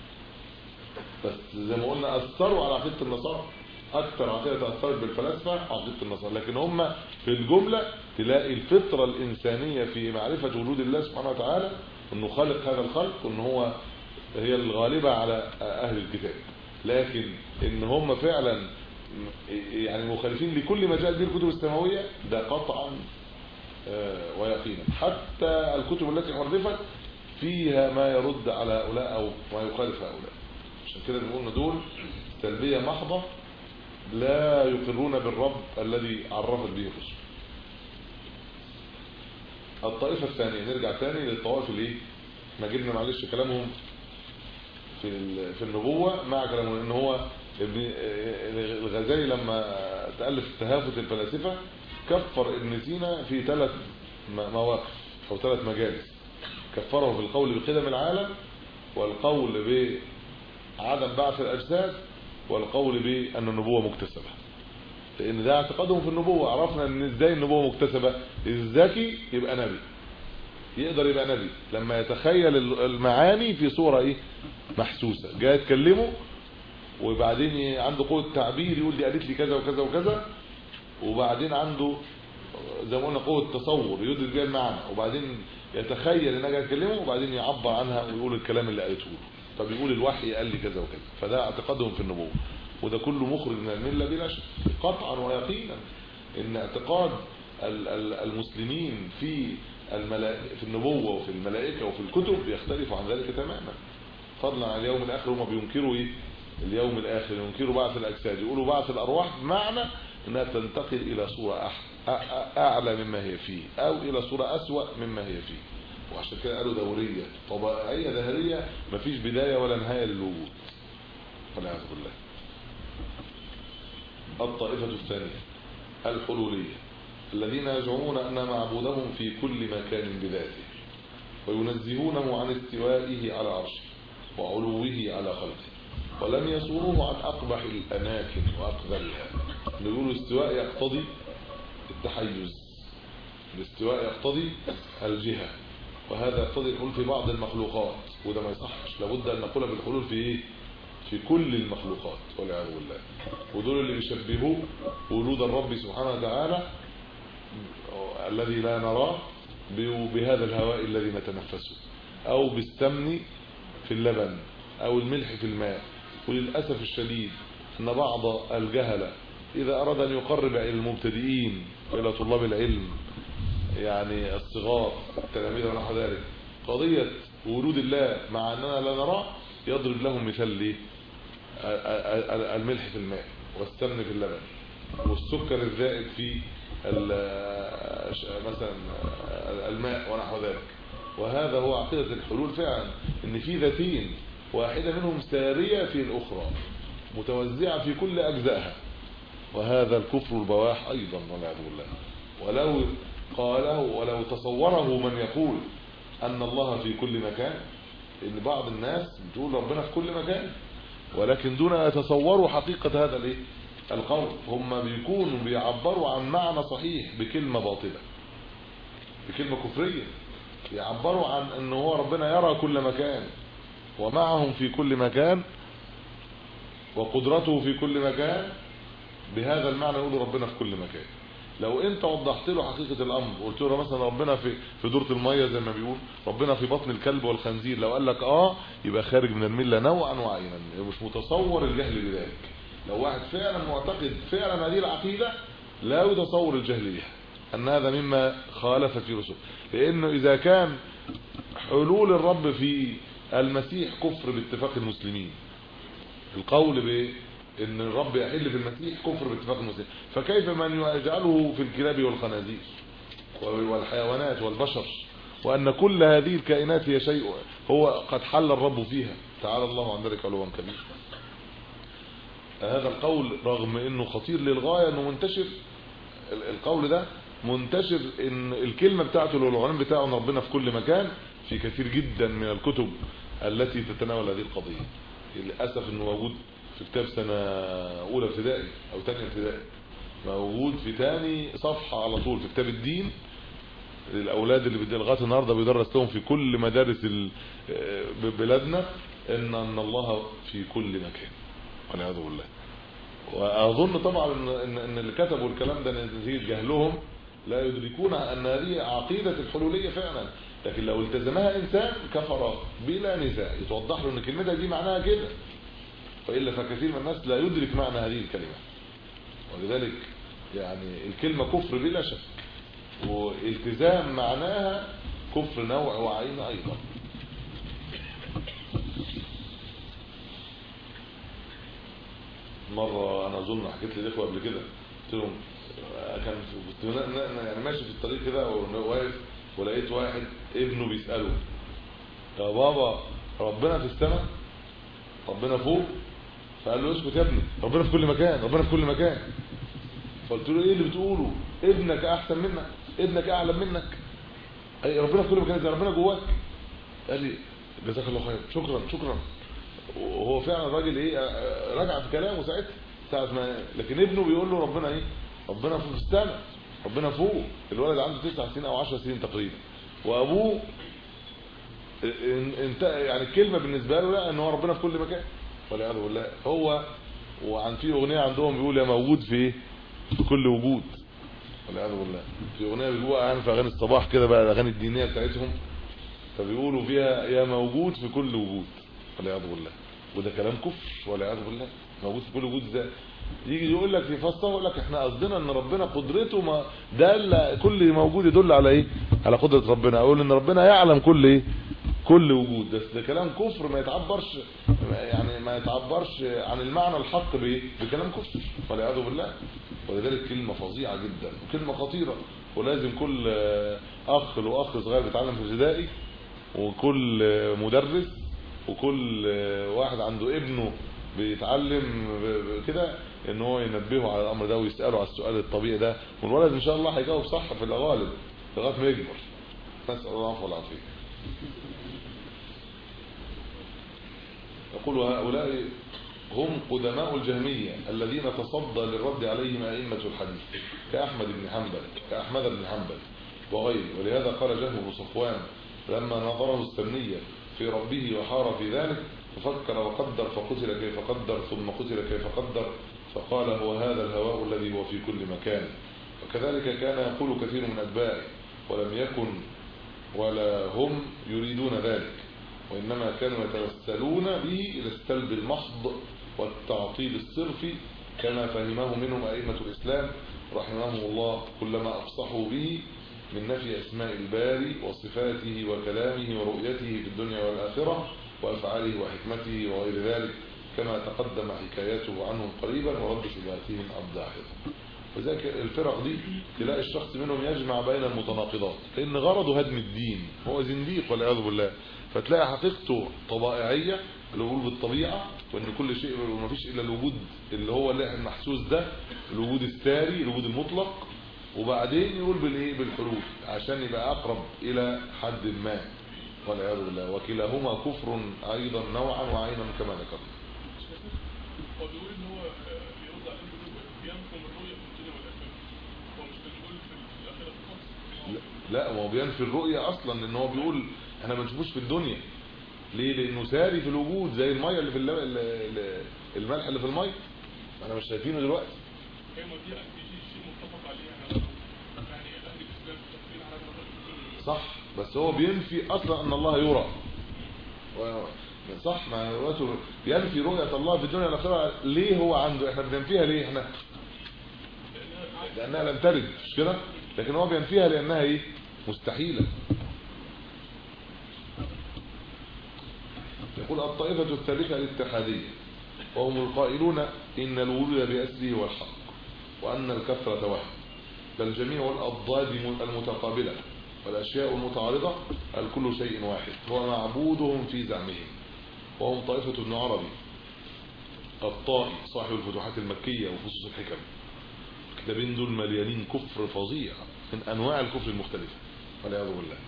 بس زي ما قلنا اثروا على عقيده النصارى اكثر عقيده اثرت بالفلاسفه عقيده النصارى لكن هم في الجمله تلاقي الفطره الانسانيه في معرفه وجود الله سبحانه وتعالى انه خالق هذا الخلق وان هو هي الغالبة على أهل الكتاب لكن إن هم فعلا يعني مخالفين لكل ما جاءت به الكتب السماوية ده قطعا آه، ويقينا حتى الكتب التي حرفت فيها ما يرد على هؤلاء أو ما يخالف هؤلاء عشان كده بنقول إن دول سلبية محضة لا يقرون بالرب الذي عرفت به الرسل الطائفة الثانية نرجع تاني للطوائف الايه ما جبنا معلش كلامهم في ال- في النبوة مع كلامه ان هو ابن الغزالي لما تألف تهافت الفلاسفة كفر ابن سينا في ثلاث م- مواقف او ثلاث مجالس كفره بالقول بقدم العالم والقول بعدم بعث الاجساد والقول بان النبوة مكتسبة لان ده اعتقادهم في النبوة عرفنا ان ازاي النبوة مكتسبة الذكي يبقى نبي يقدر يبقى نبي لما يتخيل المعاني في صورة ايه محسوسة جاي يتكلمه وبعدين عنده قوة تعبير يقول دي قالت لي كذا وكذا وكذا وبعدين عنده زي ما قلنا قوة تصور يدرك بيها المعنى وبعدين يتخيل ان انا اكلمه وبعدين يعبر عنها ويقول الكلام اللي قالته له فبيقول الوحي قال لي كذا وكذا فده اعتقادهم في النبوة وده كله مخرج من الملة بلا شك قطعا ويقينا ان اعتقاد المسلمين في الملائكة في النبوة وفي الملائكة وفي الكتب يختلف عن ذلك تماما فضلا عن اليوم الاخر هم بينكروا ايه اليوم الاخر ينكروا بعث الاجساد يقولوا بعث الارواح بمعنى انها تنتقل الى صورة اعلى مما هي فيه او الى صورة اسوأ مما هي فيه وعشان كده قالوا دورية طبيعية دهرية مفيش بداية ولا نهاية للوجود والعياذ بالله الطائفة الثانية الحلولية الذين يزعمون أن معبودهم في كل مكان بذاته وينزهونه عن استوائه على عرشه وعلوه على خلقه ولم يصوروه عن أقبح الأماكن وأقبلها نقول استواء يقتضي التحيز الاستواء يقتضي الجهة وهذا يقتضي الحلول في بعض المخلوقات وده ما يصحش لابد أن نقول بالحلول في إيه في كل المخلوقات والعياذ بالله ودول اللي بيشبهوا وجود الرب سبحانه وتعالى الذي لا نراه بهذا الهواء الذي نتنفسه او بالسمن في اللبن او الملح في الماء وللأسف الشديد ان بعض الجهلة اذا اراد ان يقرب المبتدئين الى طلاب العلم يعني الصغار التلاميذ ونحو ذلك قضية وجود الله مع اننا لا نراه يضرب لهم مثال ليه الملح في الماء والسمن في اللبن والسكر الزائد في مثلا الماء ونحو ذلك وهذا هو عقيدة الحلول فعلا ان في ذاتين واحدة منهم سارية في الاخرى متوزعة في كل اجزائها وهذا الكفر البواح ايضا والعياذ بالله ولو قاله ولو تصوره من يقول ان الله في كل مكان ان بعض الناس بتقول ربنا في كل مكان ولكن دون ان يتصوروا حقيقة هذا الايه القول هم بيكونوا بيعبروا عن معنى صحيح بكلمة باطلة بكلمة كفرية يعبروا عن ان هو ربنا يرى كل مكان ومعهم في كل مكان وقدرته في كل مكان بهذا المعنى يقول ربنا في كل مكان لو انت وضحت له حقيقة الامر قلت له مثلا ربنا في في دورة المية زي ما بيقول ربنا في بطن الكلب والخنزير لو قال لك اه يبقى خارج من الملة نوعا وعينا مش متصور الجهل بذلك لو واحد فعلا معتقد فعلا هذه العقيدة لا يتصور الجهل بها ان هذا مما خالف في رسول لانه اذا كان حلول الرب في المسيح كفر باتفاق المسلمين القول ب ان الرب يحل في المسيح كفر باتفاق المسلمين فكيف من يجعله في الكلاب والخنازير والحيوانات والبشر وان كل هذه الكائنات هي شيء هو قد حل الرب فيها تعالى الله عن ذلك علوا كبير هذا القول رغم انه خطير للغاية انه منتشر القول ده منتشر ان الكلمة بتاعته والعنوان بتاعه ان ربنا في كل مكان في كثير جدا من الكتب التي تتناول هذه القضية للأسف انه موجود في كتاب سنة اولى ابتدائي او تانية ابتدائي موجود في تاني صفحة على طول في كتاب الدين للاولاد اللي بدي لغايه النهارده بيدرس لهم في كل مدارس بلادنا ان ان الله في كل مكان والعياذ بالله واظن طبعا ان ان اللي كتبوا الكلام ده نتيجه جهلهم لا يدركون ان هذه عقيده الحلوليه فعلا لكن لو التزمها انسان كفر بلا نزاع يتوضح له ان كلمتها دي معناها كده والا فكثير من الناس لا يدرك معنى هذه الكلمه ولذلك يعني الكلمه كفر بلا شك والتزام معناها كفر نوع وعين ايضا مرة انا اظن حكيت للاخوة قبل كده قلت لهم كان كنت يعني ماشي في الطريق كده واقف ولقيت واحد ابنه بيسأله يا بابا ربنا في السماء ربنا فوق فقال له اسكت يا ابني ربنا في كل مكان ربنا في كل مكان فقلت له ايه اللي بتقوله ابنك احسن منك ابنك اعلم منك اي ربنا في كل مكان زي ربنا جواك قال لي جزاك الله خير شكرا شكرا وهو فعلا الراجل ايه رجع في كلامه ساعتها ساعه ما لكن ابنه بيقول له ربنا ايه ربنا في السماء ربنا فوق الولد عنده 9 سنين او 10 سنين تقريبا وابوه انت يعني الكلمه بالنسبه له لا ان هو ربنا في كل مكان والعياذ بالله هو وعن في اغنيه عندهم بيقول يا موجود في ايه في كل وجود والعياذ بالله في اغنيه بيقولوها يعني في اغاني الصباح كده بقى الاغاني الدينيه بتاعتهم فبيقولوا فيها يا موجود في كل وجود والعياذ بالله وده كلام كفر والعياذ بالله موجود في كل وجود ازاي يجي يقول لك يفسر يقول لك احنا قصدنا ان ربنا قدرته ما دل كل موجود يدل على ايه على قدره ربنا اقول ان ربنا يعلم كل ايه كل وجود ده, ده كلام كفر ما يتعبرش يعني ما يتعبرش عن المعنى الحق بايه بكلام كفر والعياذ بالله ولذلك كلمه فظيعه جدا وكلمه خطيره ولازم كل اخ له اخ صغير بيتعلم في ابتدائي وكل مدرس وكل واحد عنده ابنه بيتعلم كده ان هو ينبهه على الامر ده ويساله على السؤال الطبيعي ده والولد ان شاء الله هيجاوب صح في الغالب لغايه ما يكبر نسال الله العفو والعافيه يقول هؤلاء هم قدماء الجهمية الذين تصدى للرد عليهم أئمة الحديث كأحمد بن حنبل كأحمد بن حنبل وغيره ولهذا قال جهم بن صفوان لما نظره السمنية في ربه وحار في ذلك ففكر وقدر فقتل كيف قدر ثم قتل كيف قدر فقال هو هذا الهواء الذي هو في كل مكان وكذلك كان يقول كثير من أتباعه ولم يكن ولا هم يريدون ذلك وإنما كانوا يتوسلون به إلى السلب المحض والتعطيل الصرفي كما فهمه منهم أئمة الإسلام رحمهم الله كلما أفصحوا به من نفي أسماء الباري وصفاته وكلامه ورؤيته في الدنيا والآخرة وأفعاله وحكمته وغير ذلك كما تقدم حكايته عنهم قريبا ورد شبهاتهم الداحضة وذلك الفرق دي تلاقي الشخص منهم يجمع بين المتناقضات لأن غرضه هدم الدين هو زنديق والعياذ بالله فتلاقي حقيقته طبائعية الوجود بالطبيعة وان كل شيء ما فيش الا الوجود اللي هو المحسوس ده الوجود الساري الوجود المطلق وبعدين يقول بالايه بالحلول عشان يبقى اقرب الى حد ما والعياذ بالله وكلاهما كفر ايضا نوعا وعينا كما ذكرنا هو بيقول ان هو بيرد عليه بيقول بينفي الرؤيه في الدنيا والاخره هو مش بيقول في الاخره خالص لا ما هو بينفي الرؤيه اصلا لان هو بيقول احنا ما بنشوفوش في الدنيا ليه لانه ساري في الوجود زي الميه اللي في الملح اللي في الميه احنا مش شايفينه دلوقتي هي ما دي دي شيء متفق عليه يعني يعني اهل الاسلام متفقين على ان صح بس هو بينفي اصلا ان الله يرى و... صح ما دلوقتي بينفي رؤيه الله في الدنيا والاخره ليه هو عنده احنا بننفيها ليه احنا لانها لم ترد مش كده لكن هو بينفيها لانها ايه مستحيله يقول الطائفة الثالثة الاتحادية وهم القائلون إن الوجود بأسره هو الحق وأن الكثرة وهم بل جميع الأضداد المتقابلة والأشياء المتعارضة الكل شيء واحد هو معبودهم في زعمهم وهم طائفة ابن عربي الطائي صاحب الفتوحات المكية وفصوص الحكم الكتابين دول مليانين كفر فظيع من أنواع الكفر المختلفة والعياذ بالله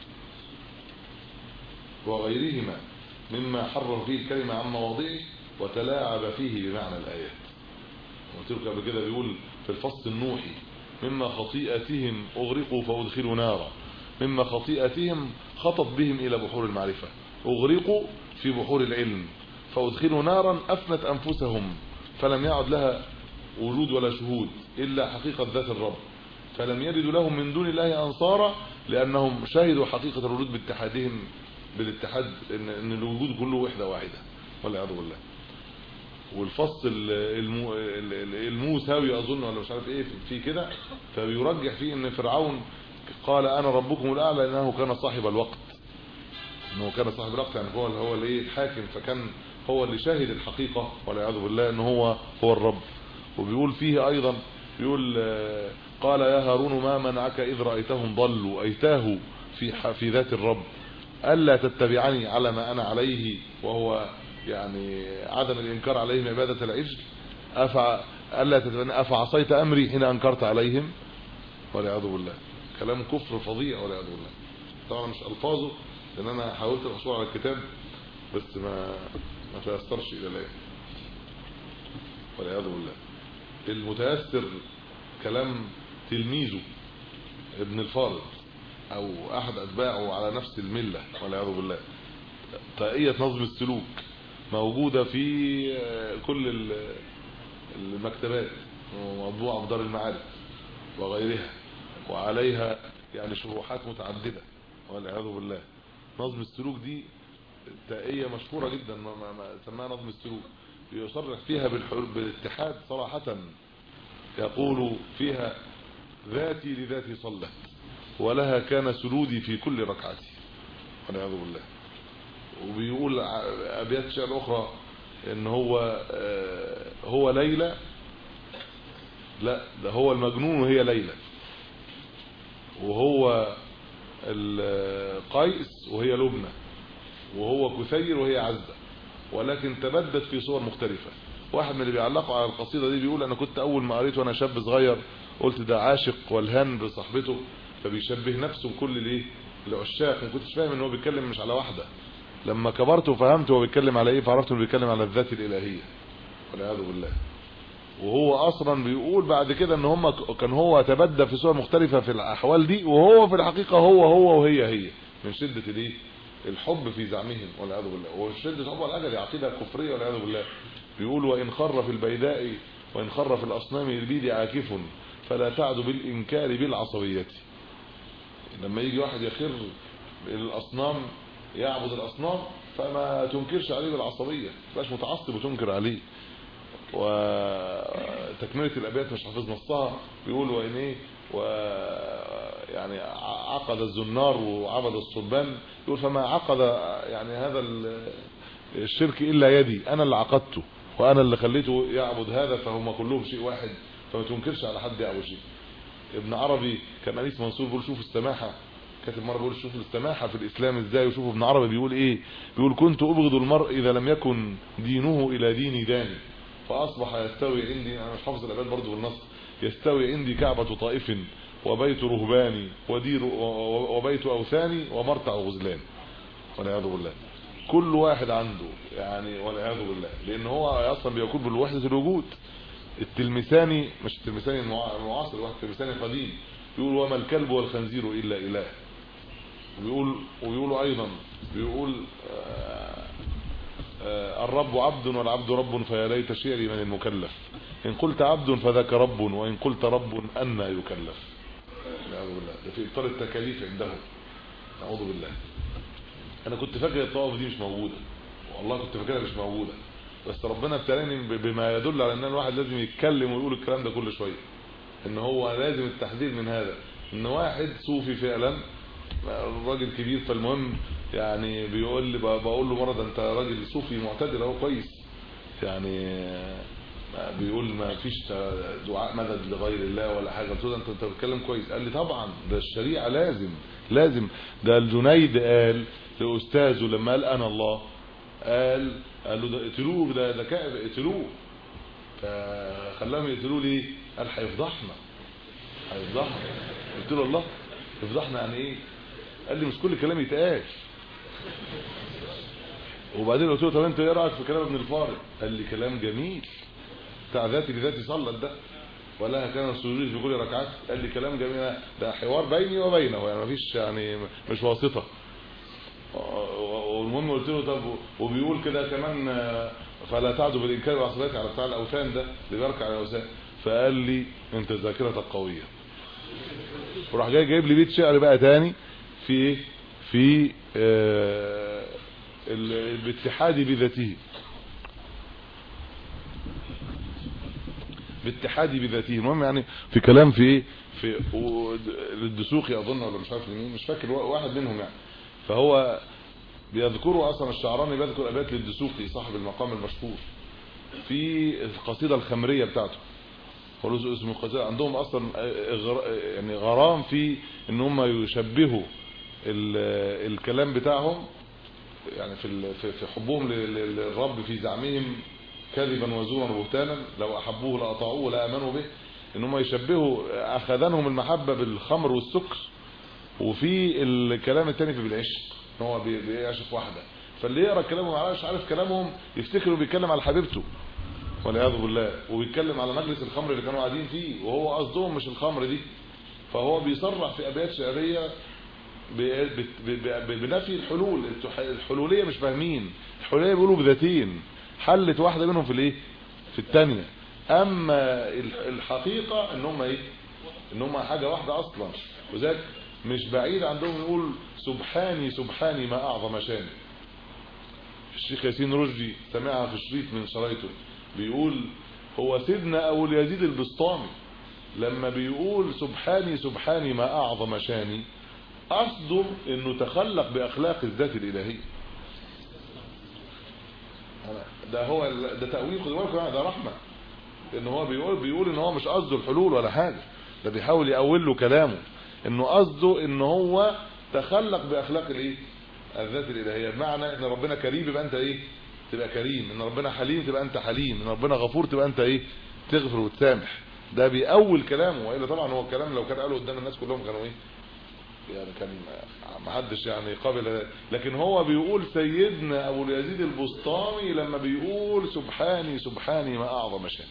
وغيرهما مما حرر فيه الكلمة عن مواضعه وتلاعب فيه بمعنى الآيات وتلك قبل كده بيقول في الفصل النوحي مما خطيئتهم أغرقوا فأدخلوا نارا مما خطيئتهم خطط بهم إلى بحور المعرفة أغرقوا في بحور العلم فأدخلوا نارا أفنت أنفسهم فلم يعد لها وجود ولا شهود إلا حقيقة ذات الرب فلم يجدوا لهم من دون الله أنصارا لأنهم شهدوا حقيقة الوجود باتحادهم بالاتحاد ان, إن الوجود كله وحده واحده والعياذ بالله والفصل المو الموساوي اظن ولا مش عارف ايه في كده فبيرجح فيه ان فرعون قال انا ربكم الاعلى انه كان صاحب الوقت انه كان صاحب الوقت يعني هو اللي هو الايه الحاكم فكان هو اللي شاهد الحقيقه والعياذ بالله ان هو هو الرب وبيقول فيه ايضا بيقول قال يا هارون ما منعك اذ رايتهم ضلوا ايتاه في في ذات الرب ألا تتبعني على ما أنا عليه وهو يعني عدم الإنكار عليهم عبادة العجل أفع ألا تتبعني أفعصيت أمري حين أنكرت عليهم والعياذ بالله كلام كفر فظيع والعياذ بالله طبعا مش ألفاظه لأن أنا حاولت الحصول على الكتاب بس ما ما تيسرش إلى الآن والعياذ بالله المتيسر كلام تلميذه ابن الفارض او احد اتباعه على نفس المله والعياذ بالله طاقيه نظم السلوك موجوده في كل ال- المكتبات ومطبوعه في دار المعارف وغيرها وعليها يعني شروحات متعدده والعياذ بالله نظم السلوك دي تائية مشهورة جدا ما ما ما سماها نظم السلوك يصرح فيها بالحر- بالاتحاد صراحة يقول فيها ذاتي لذاتي صلت ولها كان سلودي في كل ركعتي والعياذ بالله وبيقول ع- ابيات شعر اخرى ان هو آه، هو ليلى لا ده هو المجنون وهي ليلى وهو القيس وهي لبنى وهو كثير وهي عزة ولكن تبدت في صور مختلفة واحد من اللي بيعلقوا على القصيدة دي بيقول انا كنت اول ما قريت وانا شاب صغير قلت ده عاشق والهان بصاحبته فبيشبه نفسه بكل الايه العشاق ما كنتش فاهم ان هو بيتكلم مش على واحدة لما كبرت وفهمت هو بيتكلم على ايه فعرفت انه بيتكلم على الذات الالهية والعياذ بالله وهو اصلا بيقول بعد كده ان هم كان هو تبدى في صور مختلفة في الاحوال دي وهو في الحقيقة هو هو وهي هي من شدة الايه الحب في زعمهم والعياذ بالله وشدة حب والعياذ دي عقيدة كفرية والعياذ بالله بيقول وان خر في البيداء وان خر في الاصنام البيد عاكف فلا تعد بالانكار بالعصبية لما يجي واحد يخر الاصنام يعبد الاصنام فما تنكرش عليه بالعصبية مش متعصب وتنكر عليه وتكملة الابيات مش حافظ نصها بيقول وان ايه و يعني عقد الزنار وعبد الصلبان يقول فما عقد يعني هذا ال- الشرك الا يدي انا اللي عقدته وانا اللي خليته يعبد هذا فهم كلهم شيء واحد فما تنكرش على حد يعبد شيء ابن عربي كان انيس منصور بيقول شوف السماحه كاتب مره بيقول شوف السماحه في الاسلام ازاي وشوف ابن عربي بيقول ايه بيقول كنت ابغض المرء اذا لم يكن دينه الى ديني داني فاصبح يستوي عندي انا مش حافظ الابيات برضه بالنص يستوي عندي كعبه طائف وبيت رهباني ودير وبيت اوثاني ومرتع غزلان والعياذ بالله كل واحد عنده يعني والعياذ بالله لان هو اصلا بيكون بالوحده الوجود التلمساني مش التلمساني المعا- المعاصر واحد التلمساني قديم يقول وما الكلب والخنزير الا اله وبيقول وبيقولوا ايضا بيقول آه، آه، الرب عبد والعبد رب فيا ليت شعري من المكلف ان قلت عبد فذاك رب وان قلت رب أن يكلف نعوذ بالله ده في ابطال التكاليف عندهم نعوذ بالله انا كنت فاكر الطوائف دي مش موجوده والله كنت فاكرها مش موجوده بس ربنا ابتلاني ب- بما يدل على ان الواحد لازم يتكلم ويقول الكلام ده كل شويه ان هو لازم التحذير من هذا ان واحد صوفي فعلا راجل كبير فالمهم يعني بيقول لي بقول له مره ده انت راجل صوفي معتدل اهو كويس يعني بيقول ما فيش دعاء مدد لغير الله ولا حاجه قلت له ده انت انت بتتكلم كويس قال لي طبعا ده الشريعه لازم لازم ده الجنيد قال لاستاذه لما قال انا الله قال قال له ده اقتلوه ده ده كائب اقتلوه فخلاهم يقتلوه ليه قال هيفضحنا هيفضحنا قلت له الله يفضحنا يعني ايه قال لي مش كل كلام يتقال وبعدين قلت له طب انت ايه رايك في كلام ابن الفارض قال لي كلام جميل بتاع ذاتي لذاتي صلت ده ولها كان السجود في كل ركعات قال لي كلام جميل ده حوار بيني وبينه يعني مفيش يعني مش واسطه والمهم قلت له طب وبيقول كده كمان آه، فلا تعدوا بالانكار والعصبيات على بتاع الاوثان ده اللي بيركع على الاوثان فقال لي انت ذاكرتك قويه وراح جاي جايب لي بيت شعر بقى تاني في ايه في آه ال- باتحادي بذاته باتحادي بذاته المهم يعني في كلام في ايه في و- الدسوقي اظن ولا مش عارف مين مش فاكر واحد منهم يعني فهو بيذكروا اصلا الشعراني بيذكر ابيات للدسوقي صاحب المقام المشهور في القصيده الخمريه بتاعته هو له اسمه قصيده عندهم اصلا غر- يعني غرام في ان هم يشبهوا ال- الكلام بتاعهم يعني في ال- في في حبهم لل- لل- للرب في زعمهم كذبا وزورا وبهتانا لو احبوه لاطاعوه ولا امنوا به ان هم يشبهوا اخذانهم المحبه بالخمر والسكر وفي الكلام التاني في بالعشق ان هو بي- بيعشق واحده فاللي يقرا كلامهم معرفش عارف كلامهم يفتكر انه بيتكلم على حبيبته والعياذ بالله وبيتكلم على مجلس الخمر اللي كانوا قاعدين فيه وهو قصدهم مش الخمر دي فهو بيصرح في ابيات شعريه ب- ب- ب- بنفي الحلول التح- الحلوليه مش فاهمين الحلوليه بيقولوا بذاتين حلت واحده منهم في الايه في الثانيه اما ال- الحقيقه ان هم ايه ان هم حاجه واحده اصلا وذلك مش بعيد عندهم يقول سبحاني سبحاني ما اعظم شاني الشيخ ياسين رشدي سمعها في شريط من شرايطه بيقول هو سيدنا ابو اليزيد البسطامي لما بيقول سبحاني سبحاني ما اعظم شاني قصده انه تخلق باخلاق الذات الالهيه ده هو ال- ده تاويل خد بالكم يعني ده رحمه ان هو بيقول بيقول ان هو مش قصده الحلول ولا حاجه ده بيحاول يأول له كلامه انه قصده ان هو تخلق باخلاق الايه الذات الالهيه بمعنى ان ربنا كريم يبقى انت ايه تبقى كريم ان ربنا حليم تبقى انت حليم ان ربنا غفور تبقى انت ايه تغفر وتسامح ده بيأول كلامه والا طبعا هو الكلام لو كان قاله قدام الناس كلهم كانوا ايه يعني كان ما حدش يعني قابل ذلك. لكن هو بيقول سيدنا ابو اليزيد البسطامي لما بيقول سبحاني سبحاني ما اعظم شان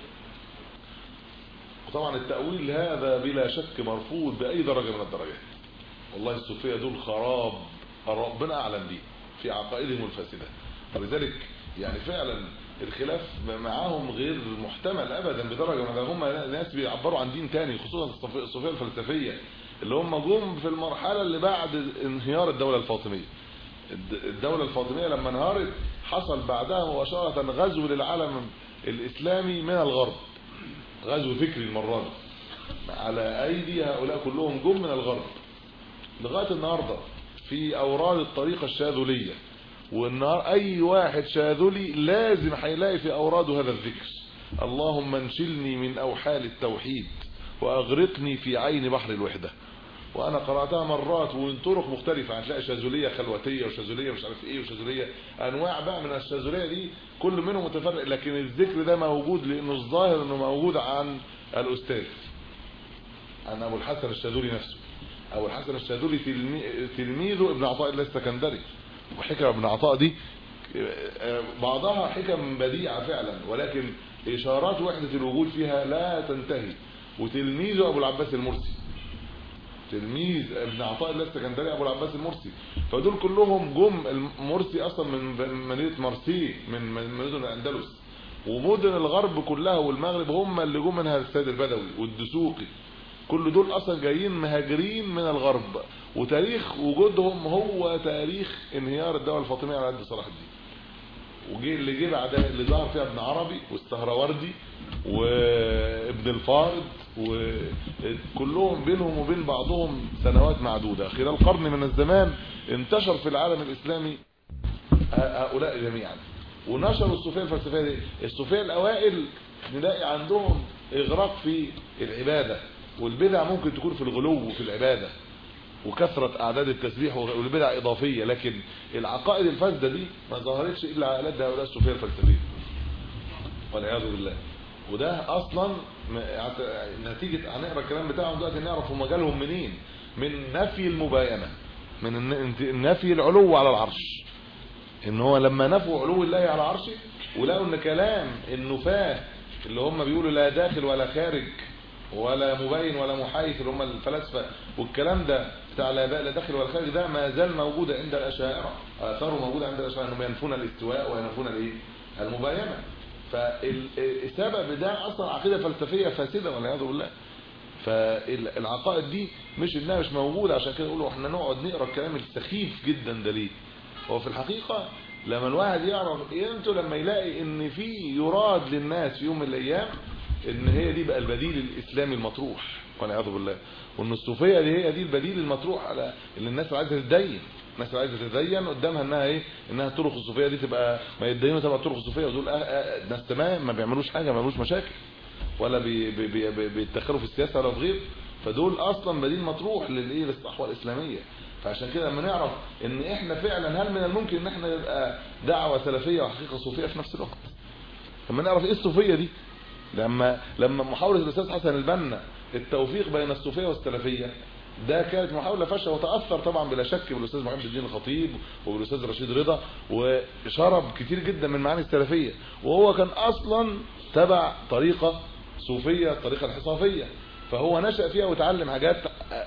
وطبعا التأويل هذا بلا شك مرفوض بأي درجة من الدرجات والله الصوفية دول خراب ربنا أعلم بيه في عقائدهم الفاسدة ولذلك يعني فعلا الخلاف معاهم غير محتمل أبدا بدرجة من هم ناس بيعبروا عن دين تاني خصوصا الصوفية- الصوفية الفلسفية اللي هم جم في المرحلة اللي بعد انهيار الدولة الفاطمية الد- الدولة الفاطمية لما انهارت حصل بعدها مباشرة غزو للعالم الإسلامي من الغرب غزو فكري المرة دي على أيدي هؤلاء كلهم جم من الغرب لغاية النهاردة في أوراد الطريقة الشاذلية والنهار أي واحد شاذلي لازم هيلاقي في أوراده هذا الذكر اللهم انشلني من أوحال التوحيد وأغرقني في عين بحر الوحدة وانا قراتها مرات ومن طرق مختلفه هتلاقي شاذليه خلوتيه وشاذليه مش عارف ايه وشاذليه انواع بقى من الشاذليه دي كل منهم متفرق لكن الذكر ده موجود لانه الظاهر انه موجود عن الاستاذ عن ابو الحسن الشاذلي نفسه ابو الحسن الشاذلي تلمي- تلميذه ابن عطاء الله السكندري وحكم ابن عطاء دي آه، بعضها حكم بديعه فعلا ولكن اشارات وحده الوجود فيها لا تنتهي وتلميذه ابو العباس المرسي تلميذ ابن عطاء الله السكندري ابو العباس المرسي فدول كلهم جم المرسي اصلا من مدينه مرسي من من مدن الاندلس ومدن الغرب كلها والمغرب هم اللي جم منها السيد البدوي والدسوقي كل دول اصلا جايين مهاجرين من الغرب وتاريخ وجودهم هو تاريخ انهيار الدوله الفاطميه على يد صلاح الدين وجي اللي جه بعدها اللي ظهر فيها ابن عربي والسهروردي وابن الفارض وكلهم بينهم وبين بعضهم سنوات معدودة خلال قرن من الزمان انتشر في العالم الإسلامي هؤلاء جميعا ونشروا الصوفية الفلسفية دي الصوفية الأوائل نلاقي عندهم إغراق في العبادة والبدع ممكن تكون في الغلو في العبادة وكثرة أعداد التسبيح والبدع إضافية لكن العقائد الفاسدة دي ما ظهرتش إلا على يد هؤلاء الصوفية الفلسفية والعياذ بالله وده اصلا م- عت- نتيجة هنقرا الكلام بتاعهم دلوقتي نعرف هم جالهم منين من نفي المباينة من الن- انت- نفي العلو على العرش ان هو لما نفوا علو الله على عرشه ولقوا ان كلام النفاة اللي هم بيقولوا لا داخل ولا خارج ولا مبين ولا محايث اللي هم الفلاسفه والكلام ده بتاع لا لا داخل ولا خارج ده ما زال موجود عند الاشاعره اثاره موجوده عند الاشاعره انهم ينفون الاستواء وينفون الايه المباينه فالسبب ده اصلا عقيده فلسفيه فاسده والعياذ بالله فالعقائد دي مش انها مش موجوده عشان كده يقولوا احنا نقعد نقرا الكلام السخيف جدا ده ليه هو في الحقيقه لما الواحد يعرف انتوا لما يلاقي ان في يراد للناس في يوم من الايام ان هي دي بقى البديل الاسلامي المطروح والعياذ بالله وان الصوفيه دي هي دي البديل المطروح على اللي الناس عايزه تتدين الناس اللي عايزه تتدين قدامها انها ايه انها الطرق الصوفيه دي تبقى ما يتدينوا تبع الطرق الصوفيه ودول أه أه ناس تمام ما بيعملوش حاجه ما بيعملوش مشاكل ولا بي بي بي بي بيتدخلوا في السياسه ولا في غيره فدول اصلا بديل مطروح للايه للصحوه الاسلاميه فعشان كده لما نعرف ان احنا فعلا هل من الممكن ان احنا نبقى دعوه سلفيه وحقيقه صوفيه في نفس الوقت لما نعرف ايه الصوفيه دي لما لما محاوله الاستاذ حسن البنا التوفيق بين الصوفيه والسلفيه ده كانت محاولة فاشلة وتأثر طبعا بلا شك بالأستاذ محمد الدين الخطيب وبالأستاذ رشيد رضا وشرب كتير جدا من معاني السلفية وهو كان أصلا تبع طريقة صوفية الطريقة الحصافية فهو نشأ فيها وتعلم حاجات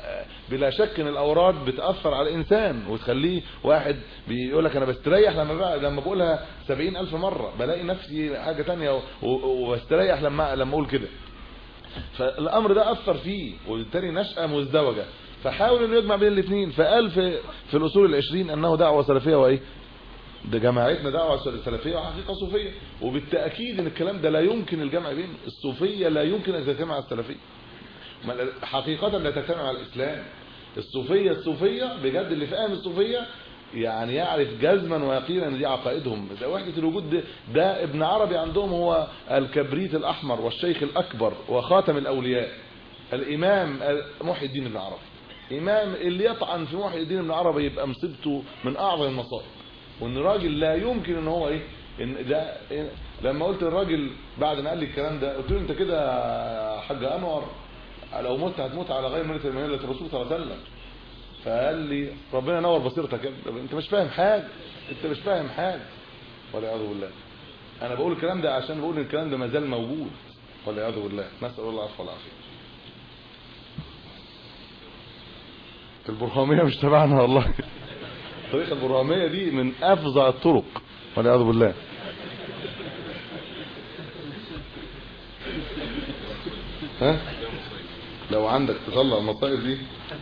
بلا شك ان الاوراد بتاثر على الانسان وتخليه واحد بيقول لك انا بستريح لما بقى لما بقولها سبعين الف مره بلاقي نفسي حاجه تانية و- و- وبستريح لما لما اقول كده فالامر ده اثر فيه وبالتالي نشأة مزدوجة فحاول انه يجمع بين الاثنين فقال في في الاصول العشرين انه دعوة سلفية وايه ده جماعتنا دعوة سلفية وحقيقة صوفية وبالتأكيد ان الكلام ده لا يمكن الجمع بين الصوفية لا يمكن ان تجتمع على السلفية ما- حقيقة لا تجتمع على الاسلام الصوفية الصوفية بجد اللي فاهم الصوفية يعني يعرف جزما ويقينا ان دي عقائدهم ده وحدة الوجود ده, ده ابن عربي عندهم هو الكبريت الاحمر والشيخ الاكبر وخاتم الاولياء الامام محي الدين ابن عربي امام اللي يطعن في محي الدين ابن عربي يبقى مصيبته من اعظم المصائب وان راجل لا يمكن ان هو ايه ان ده إيه لما قلت الراجل بعد ما قال لي الكلام ده قلت له انت كده يا حاج انور لو مت هتموت على غير مله مله الرسول صلى الله عليه وسلم فقال لي ربنا ينور بصيرتك يا ابني. انت مش فاهم حاجه انت مش فاهم حاجه والعياذ بالله انا بقول الكلام ده عشان بقول ان الكلام ده ما زال موجود والعياذ بالله نسال الله العفو والعافيه البرهاميه مش تبعنا والله الطريقه البرهاميه دي من افظع الطرق والعياذ بالله ها لو عندك تطلع المصائب دي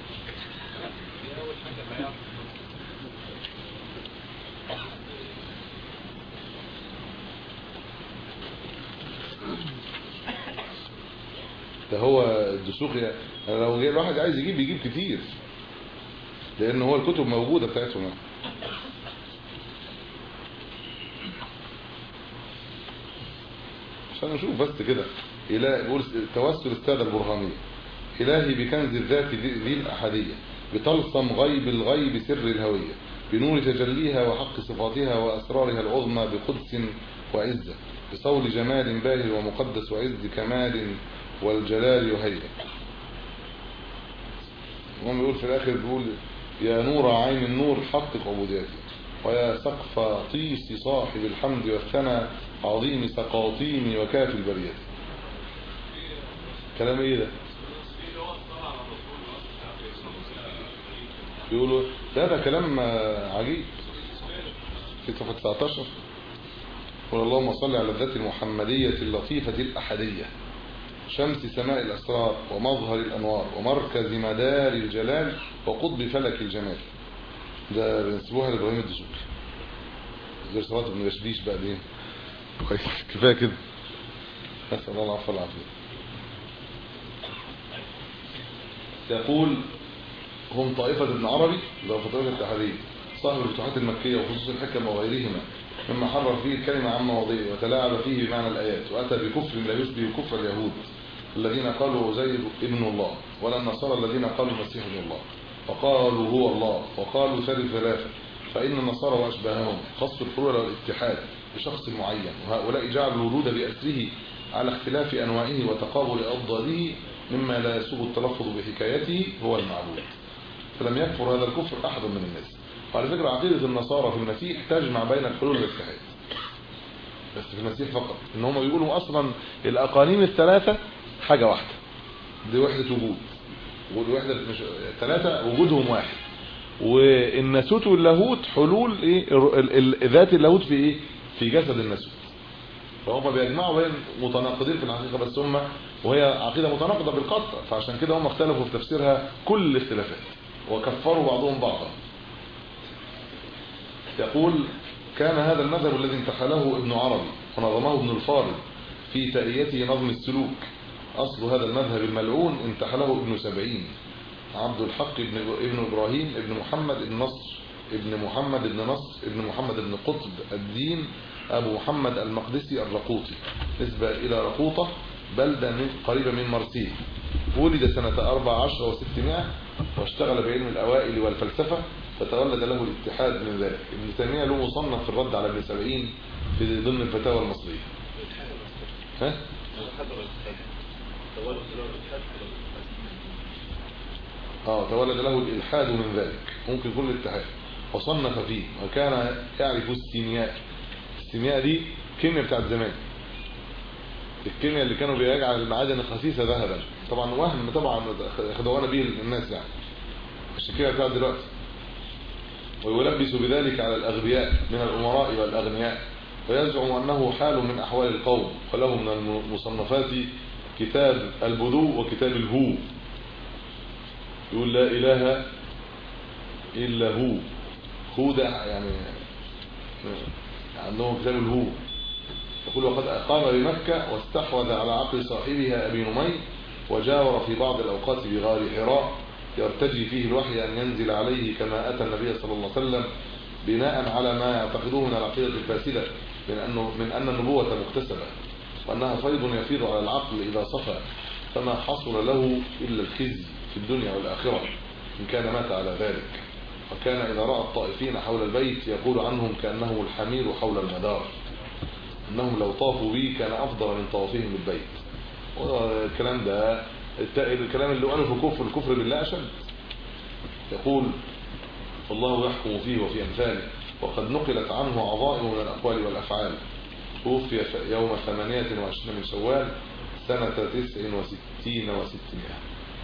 ده هو الدسوقي أنا لو جاي الواحد عايز يجيب يجيب كتير لان هو الكتب موجوده بتاعتهم يعني. عشان نشوف بس كده إله بيقول توسل السادة البرهانية إلهي بكنز الذات ذي ذي الأحدية بطلسم غيب الغيب سر الهوية بنور تجليها وحق صفاتها وأسرارها العظمى بقدس وعزة بصول جمال باهر ومقدس وعز كمال والجلال وهيبة المهم يقول في الآخر بيقول يا نور عين النور حقق عبوديتي ويا سقف طيس صاحب الحمد والثنى عظيم سقاطين وكاف البرية كلام ايه ده بيقولوا ده ده كلام آه، عجيب في صفحة 19 قل اللهم صل على الذات المحمدية اللطيفة الأحدية شمس سماء الأسرار ومظهر الأنوار ومركز مدار الجلال وقطب فلك الجمال ده بنسبوها لإبراهيم الدسوقي غير صلاة ابن بشبيش بقى دي كويس كفاية كده نسأل الله العفو والعافية يقول هم طائفة ابن عربي اللي هو طائفة التحرير صاحب الفتوحات المكية وخصوص الحكم وغيرهما مما حرر فيه الكلمة عن مواضيعه وتلاعب فيه بمعنى الآيات وأتى بكفر لا يشبه كفر اليهود الذين قالوا زيد ابن الله ولا النصارى الذين قالوا المسيح ابن الله وقالوا هو الله وقالوا ثالث ثلاثة فإن النصارى وأشباههم خصوا الفروع والاتحاد بشخص معين وهؤلاء جعلوا الورود بأسره على اختلاف أنواعه وتقابل أضداده مما لا يسوغ التلفظ بحكايته هو المعبود فلم يكفر هذا الكفر أحد من الناس وعلى فكرة عقيدة النصارى في المسيح تجمع بين الحلول والاتحاد بس في المسيح فقط ان هم بيقولوا اصلا الاقانيم الثلاثة حاجة واحدة دي وحدة وجود والوحدة مش ثلاثة وجودهم واحد والناسوت واللاهوت حلول ايه ال- ال- ذات اللاهوت في ايه في جسد الناسوت فهم بيجمعوا بين متناقضين في الحقيقة بس هم وهي عقيدة متناقضة بالقطع فعشان كده هم اختلفوا في تفسيرها كل الاختلافات وكفروا بعضهم بعضا يقول كان هذا المذهب الذي انتحله ابن عربي ونظمه ابن الفارض في تأيته نظم السلوك أصل هذا المذهب الملعون انتحله ابن سبعين عبد الحق ابن, ابن إبراهيم ابن محمد ابن نصر ابن محمد ابن نصر ابن محمد ابن قطب الدين أبو محمد المقدسي الرقوطي نسبة إلى رقوطة بلدة من قريبة من مرسيل ولد سنة 14 و600 واشتغل بعلم الأوائل والفلسفة فتولد له الاتحاد من ذلك ابن تيمية له مصنف في الرد على ابن سبعين في ضمن الفتاوى المصرية ها؟ اه تولد له الإلحاد من ذلك ممكن يكون الاتحاد وصنف فيه وكان يعرف السيمياء السيمياء دي كيمياء بتاعت زمان الكيمياء اللي كانوا بيجعل المعادن الخسيسة ذهبا طبعا وهم طبعا خدوانا به الناس يعني الشكلة بتاعت دلوقتي ويلبس بذلك على الأغبياء من الأمراء والأغنياء ويزعم أنه حال من أحوال القوم فله من المصنفات كتاب البدو وكتاب الهو يقول لا إله إلا هو هو ده يعني عندهم كتاب الهو يقول وقد أقام بمكة واستحوذ على عقل صاحبها أبي نمي وجاور في بعض الأوقات بغار حراء يرتجي فيه الوحي أن ينزل عليه كما أتى النبي صلى الله عليه وسلم بناء على ما يعتقدوه من العقيدة الفاسدة من, أنه من أن النبوة مكتسبة وأنها فيض يفيض على العقل إذا صفى فما حصل له إلا الخزي في الدنيا والآخرة إن كان مات على ذلك وكان إذا رأى الطائفين حول البيت يقول عنهم كأنهم الحمير حول المدار أنهم لو طافوا به كان أفضل من طوافهم بالبيت والكلام ده الكلام اللي قاله في كفر الكفر بالله أشد يقول الله يحكم فيه وفي أمثاله وقد نقلت عنه عظائم من الأقوال والأفعال توفي يوم 28 من شوال سنة 69 وستمائة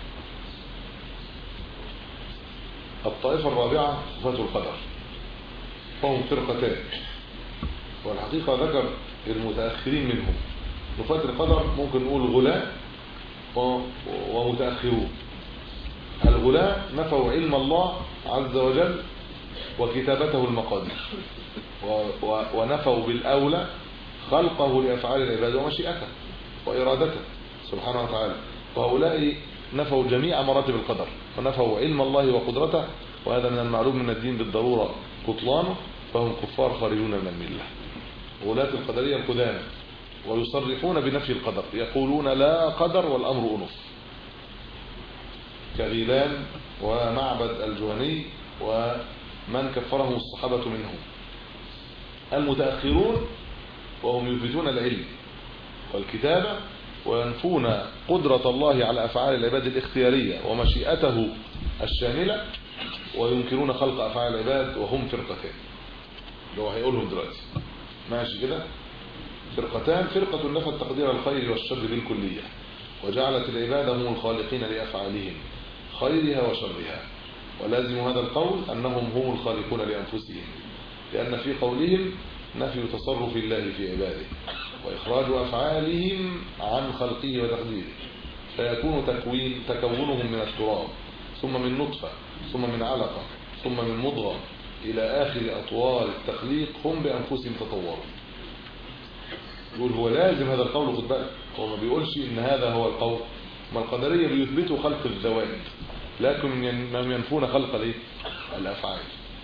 الطائفة الرابعة صفات القدر وهم فرقتان والحقيقة ذكر المتأخرين منهم صفات القدر ممكن نقول غلاء ومتأخرون الغلاء نفوا علم الله عز وجل وكتابته المقادير ونفوا بالأولى خلقه لأفعال العباد ومشيئته وإرادته سبحانه وتعالى وهؤلاء نفوا جميع مراتب القدر ونفوا علم الله وقدرته وهذا من المعلوم من الدين بالضرورة بطلانه فهم كفار خارجون من المله غلاة القدرية القدامى ويصرحون بنفي القدر يقولون لا قدر والأمر أنف كغيلان ومعبد الجهني ومن كفرهم الصحابة منهم المتأخرون وهم يثبتون العلم والكتابة وينفون قدرة الله على أفعال العباد الاختيارية ومشيئته الشاملة وينكرون خلق أفعال العباد وهم فرقتين اللي هو هيقولهم دلوقتي ماشي كده فرقتان فرقة نفت تقدير الخير والشر بالكلية وجعلت العباد هم الخالقين لأفعالهم خيرها وشرها ولازم هذا القول أنهم هم الخالقون لأنفسهم لأن في قولهم نفي تصرف الله في عباده وإخراج أفعالهم عن خلقه وتقديره فيكون تكوين تكونهم من التراب ثم من نطفة ثم من علقة ثم من مضغة إلى آخر أطوار التخليق هم بأنفسهم تطوروا يقول هو لازم هذا القول خد بالك هو ما بيقولش ان هذا هو القول ما القدريه بيثبتوا خلق الذوات لكن ينفون خلق الايه الافعال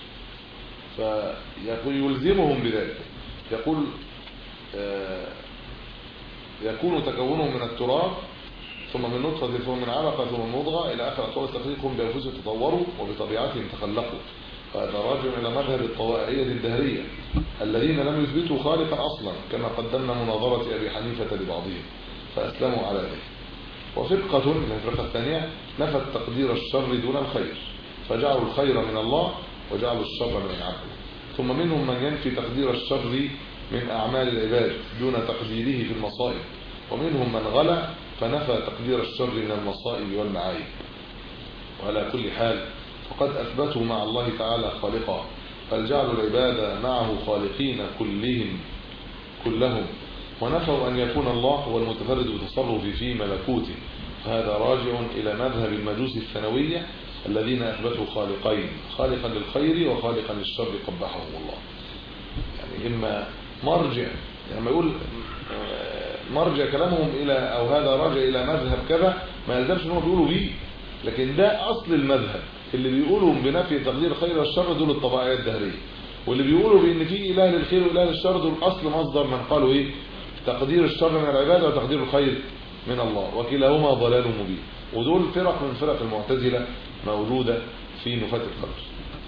فيقول يلزمهم بذلك يقول آه يكون تكونهم من التراب ثم من نطفة ثم من علقة ثم من مضغة إلى آخر أطوار التخليق هم بأنفسهم تطوروا وبطبيعتهم تخلقوا فهذا راجع إلى مذهب الطوائعية الدهرية الذين لم يثبتوا خالقا أصلا كما قدمنا مناظرة أبي حنيفة لبعضهم فأسلموا على ذلك وفرقة من الفرقة الثانية نفت تقدير الشر دون الخير فجعلوا الخير من الله وجعلوا الشر من العبد ثم منهم من ينفي تقدير الشر من أعمال العباد دون تقديره في المصائب ومنهم من غلا فنفى تقدير الشر من المصائب والمعايب وعلى كل حال فقد أثبتوا مع الله تعالى خالقا بل جعلوا العباد معه خالقين كلهم كلهم ونفوا أن يكون الله هو المتفرد بالتصرف في ملكوته فهذا راجع إلى مذهب المجوس الثانوية الذين أثبتوا خالقين خالقا للخير وخالقا للشر قبحهم الله يعني إما مرجع يعني ما يقول مرجع كلامهم إلى أو هذا راجع إلى مذهب كذا ما يلزمش أنهم بيقولوا بيه لكن ده أصل المذهب اللي بيقولوا بنفي تقدير الخير والشر دول الطبيعية الدهرية واللي بيقولوا بان في اله للخير واله للشر دول اصل مصدر من قالوا ايه تقدير الشر من العبادة وتقدير الخير من الله وكلاهما ضلال مبين ودول فرق من فرق المعتزلة موجودة في نفاة القدر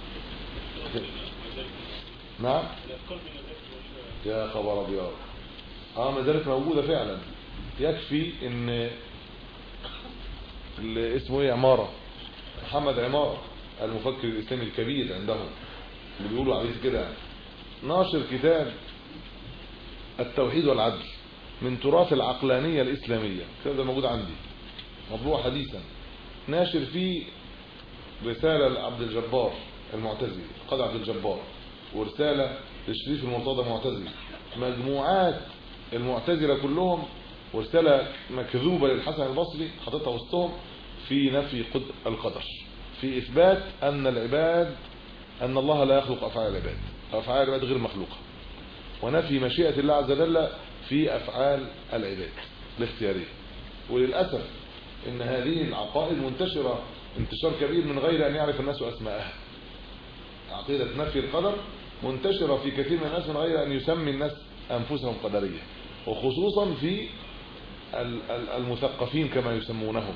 نعم يا خبر ابيض اه ما زالت موجودة فعلا يكفي ان اللي اسمه ايه عمارة محمد عمارة المفكر الاسلامي الكبير عندهم اللي بيقولوا عليه كده ناشر كتاب التوحيد والعدل من تراث العقلانية الإسلامية الكتاب ده موجود عندي مطبوع حديثا ناشر فيه رسالة لعبد الجبار المعتزلي القاضي عبد الجبار ورسالة لشريف المرتضى المعتزلي مجموعات المعتزلة كلهم ورسالة مكذوبة للحسن البصري حاططها وسطهم في نفي قد- القدر في إثبات أن العباد أن الله لا يخلق أفعال العباد أفعال العباد غير مخلوقة ونفي مشيئة الله عز وجل في أفعال العباد الاختيارية وللأسف إن هذه العقائد منتشرة انتشار كبير من غير أن يعرف الناس أسماءها عقيدة نفي القدر منتشرة في كثير من الناس من غير أن يسمي الناس أنفسهم قدرية وخصوصا في ال- ال- المثقفين كما يسمونهم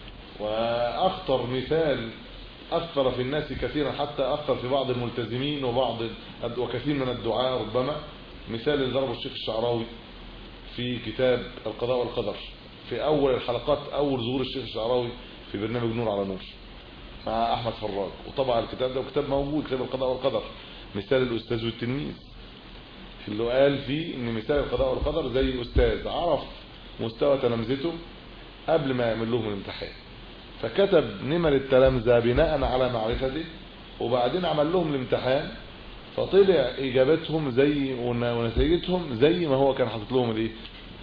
وأخطر مثال أثر في الناس كثيرا حتى أثر في بعض الملتزمين وبعض ال- وكثير من الدعاء ربما مثال اللي ضربه الشيخ الشعراوي في كتاب القضاء والقدر في أول الحلقات أول ظهور الشيخ الشعراوي في برنامج نور على نور مع أحمد فراج وطبع الكتاب ده وكتاب موجود كتاب القضاء والقدر مثال الأستاذ والتلميذ اللي قال فيه ان مثال القضاء والقدر زي أستاذ عرف مستوى تلامذته قبل ما يعمل لهم الامتحان فكتب نمر التلامذة بناء على معرفته وبعدين عمل لهم الامتحان فطلع اجابتهم زي ون- ونتيجتهم زي ما هو كان حاطط لهم الايه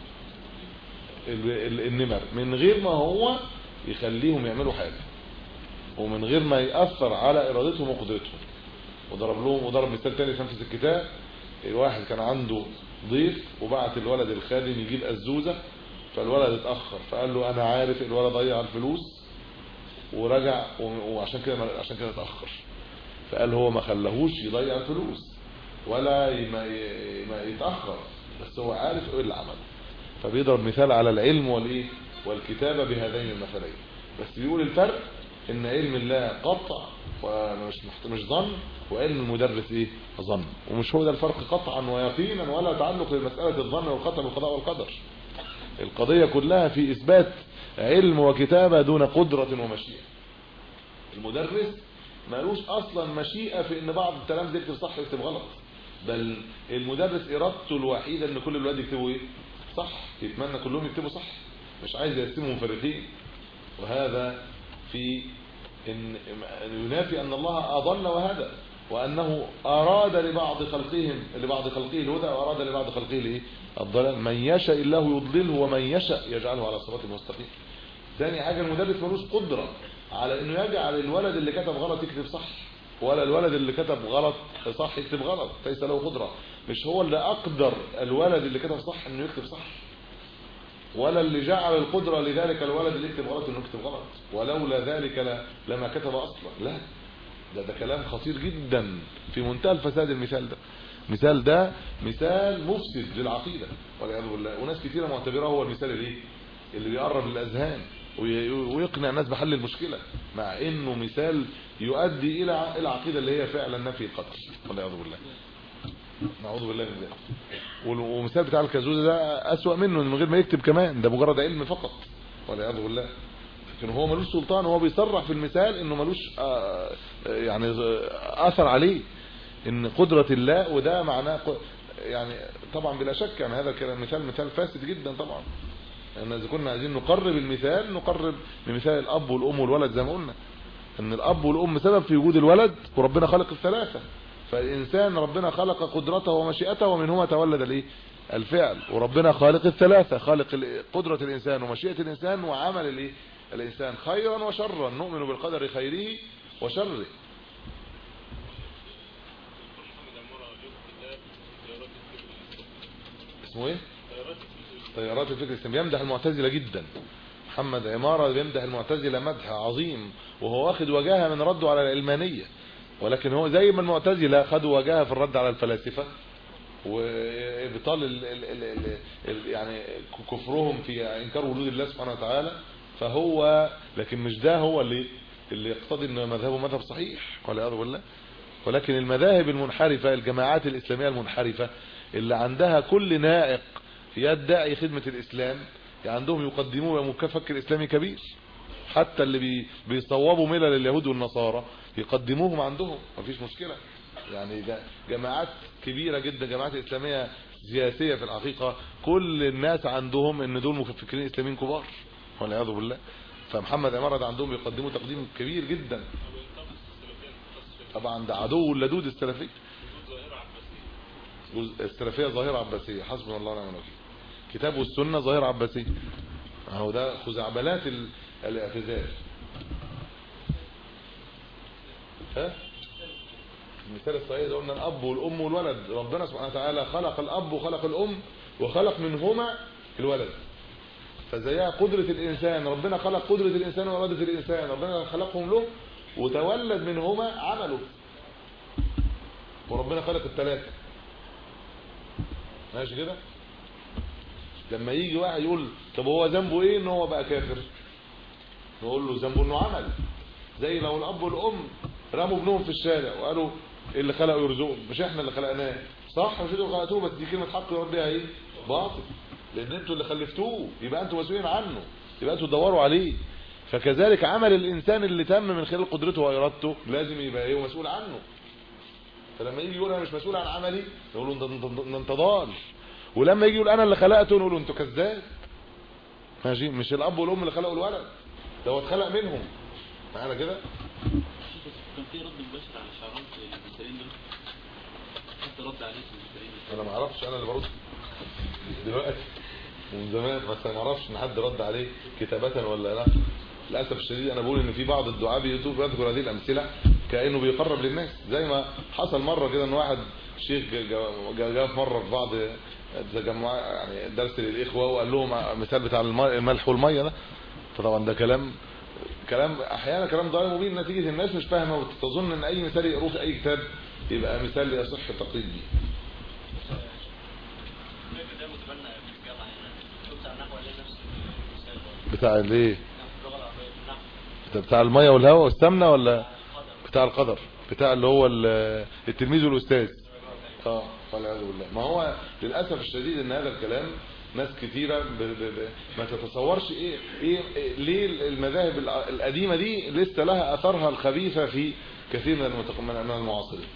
ال- ال- النمر من غير ما هو يخليهم يعملوا حاجة ومن غير ما يأثر على ارادتهم وقدرتهم وضرب لهم وضرب مثال تاني في نفس الكتاب الواحد كان عنده ضيف وبعت الولد الخادم يجيب أزوزة فالولد اتأخر فقال له أنا عارف الولد ضيع الفلوس ورجع و- وعشان كده عشان كده اتأخر فقال هو ما خلاهوش يضيع الفلوس ولا ي- ما ي- ما يتأخر بس هو عارف ايه اللي عمله فبيضرب مثال على العلم والايه والكتابة بهذين المثلين بس بيقول الفرق ان علم الله قطع ومش محت- مش ظن وعلم المدرس ايه ظن ومش هو ده الفرق قطعا ويقينا ولا تعلق لمسألة الظن والقطع بالقضاء والقدر القضية كلها في اثبات علم وكتابة دون قدرة ومشيئة المدرس مالوش اصلا مشيئة في ان بعض التلامذة يكتب صح ويكتب غلط بل المدرس ارادته الوحيدة ان كل الولاد يكتبوا ايه صح يتمنى كلهم يكتبوا صح مش عايز يقسمهم فريقين وهذا في إن ينافي أن الله أضل وهدى وأنه أراد لبعض خلقهم لبعض خلقه الهدى وأراد لبعض خلقه الايه الضلال من يشاء الله يضلله ومن يشاء يجعله على صراط مستقيم ثاني حاجة المدرس ملوش قدرة على انه يجعل الولد اللي كتب غلط يكتب صح ولا الولد اللي كتب غلط صح يكتب غلط ليس له قدرة مش هو اللي اقدر الولد اللي كتب صح انه يكتب صح ولا اللي جعل القدرة لذلك الولد اللي يكتب غلط انه يكتب غلط ولولا ذلك ل- لما كتب اصلا لا ده ده كلام خطير جدا في منتهى الفساد المثال ده مثال ده مثال مفسد للعقيدة والعياذ بالله وناس كثيرة معتبره هو المثال الايه اللي بيقرب للاذهان وي- ويقنع الناس بحل المشكلة مع انه مثال يؤدي الى ع- الى عقيدة اللي هي فعلا نفي القدر والعياذ بالله نعوذ بالله من ذلك وال- ومثال بتاع الكازوزة ده أسوأ منه من غير ما يكتب كمان ده مجرد علم فقط والعياذ بالله لكن هو ملوش سلطان هو بيصرح في المثال انه ملوش آه، آه، يعني آه، اثر عليه ان قدرة الله وده معناه ق- يعني طبعا بلا شك يعني هذا كان مثال مثال فاسد جدا طبعا ان اذا كنا عايزين نقرب المثال نقرب بمثال الاب والام والولد زي ما قلنا ان الاب والام سبب في وجود الولد وربنا خلق الثلاثه فالانسان ربنا خلق قدرته ومشيئته ومنهما تولد الايه الفعل وربنا خالق الثلاثه خالق ال- قدره الانسان ومشيئه الانسان وعمل الايه الانسان خيرا وشرا نؤمن بالقدر خيره وشره اسمه ايه طيارات الفكر الاسلامي بيمدح المعتزله جدا محمد عمارة بيمدح المعتزلة مدح عظيم وهو واخد وجاهة من رده على العلمانية ولكن هو زي ما المعتزلة خدوا وجاهة في الرد على الفلاسفة وابطال ال ال ال ال ال يعني كفرهم في انكار وجود الله سبحانه وتعالى فهو لكن مش ده هو اللي اللي يقتضي ان مذهبه مذهب صحيح والعياذ بالله ولكن المذاهب المنحرفة الجماعات الإسلامية المنحرفة اللي عندها كل نائق يدعي خدمة الإسلام يعني عندهم يقدموا مفكر إسلامي كبير حتى اللي بي بيصوبوا ملل اليهود والنصارى يقدموهم عندهم مفيش مشكلة يعني جا- جماعات كبيرة جدا جماعات إسلامية سياسية في الحقيقة كل الناس عندهم ان دول مفكرين إسلاميين كبار والعياذ بالله فمحمد عمارة ده عندهم يقدموا تقديم كبير جدا طبعا ده عدو اللدود السلفي السلفية ظاهرة عباسية حسبنا الله ونعم الوكيل كتاب والسنة ظاهرة عباسية اهو ده خزعبلات ال- الاعتزال ها المثال الصحيح ده قلنا الاب والام والولد ربنا سبحانه وتعالى خلق الاب وخلق الام وخلق منهما الولد فزيها قدرة الإنسان ربنا خلق قدرة الإنسان وإرادة الإنسان ربنا خلقهم له وتولد منهما عمله وربنا خلق الثلاثة ماشي كده لما يجي واحد يقول طب هو ذنبه ايه ان هو بقى كافر نقول له ذنبه انه عمل زي لو الاب والام رموا ابنهم في الشارع وقالوا اللي خلقه يرزقه مش احنا اللي خلقناه صح مش انتوا اللي خلقتوه بس دي كلمه حق يرد بيها ايه باطل لان انتوا اللي خلفتوه يبقى انتوا مسؤولين عنه يبقى انتوا تدوروا عليه فكذلك عمل الانسان اللي تم من خلال قدرته وارادته لازم يبقى ايه مسؤول عنه فلما يجي يقول انا مش مسؤول عن عملي نقول له انت انت- انت ضال ولما يجي يقول انا اللي خلقته نقول له انتوا كذاب ماشي مش الاب والام اللي خلقوا الولد ده هو اتخلق منهم معانا كده كان في رد مباشر على شعارات المثالين دول حد رد عليه في المثالين دول انا ما اعرفش انا اللي برد دلوقتي من زمان بس انا ما اعرفش ان حد رد عليه كتابة ولا لا للاسف الشديد انا بقول ان في بعض الدعاء بيوتيوب يذكر هذه الامثله كانه بيقرب للناس زي ما حصل مره كده ان واحد شيخ جا- جا جا في مره في بعض تجمع يعني درس للاخوه وقال لهم مثال بتاع الم- الملح والميه ده فطبعا ده كلام كلام احيانا كلام ضايع مبين نتيجه الناس مش فاهمه وتظن ان اي مثال يقروه في اي كتاب يبقى مثال يصح التقليد بيه ده متبنى في الجامعه هنا شفت على النحو ولا نفس المثال برضه بتاع الايه في اللغه العربيه في النحو ده بتاع الميه والهواء والسمنه ولا بتاع القدر بتاع اللي هو ال- التلميذ والاستاذ اه والعياذ بالله ما هو للاسف الشديد ان هذا الكلام ناس كتيره ب... ب... ب... ما تتصورش ايه ايه, إيه ليه المذاهب الع- القديمه دي لسه لها اثرها الخبيثه في كثير من المتق... من المعاصرين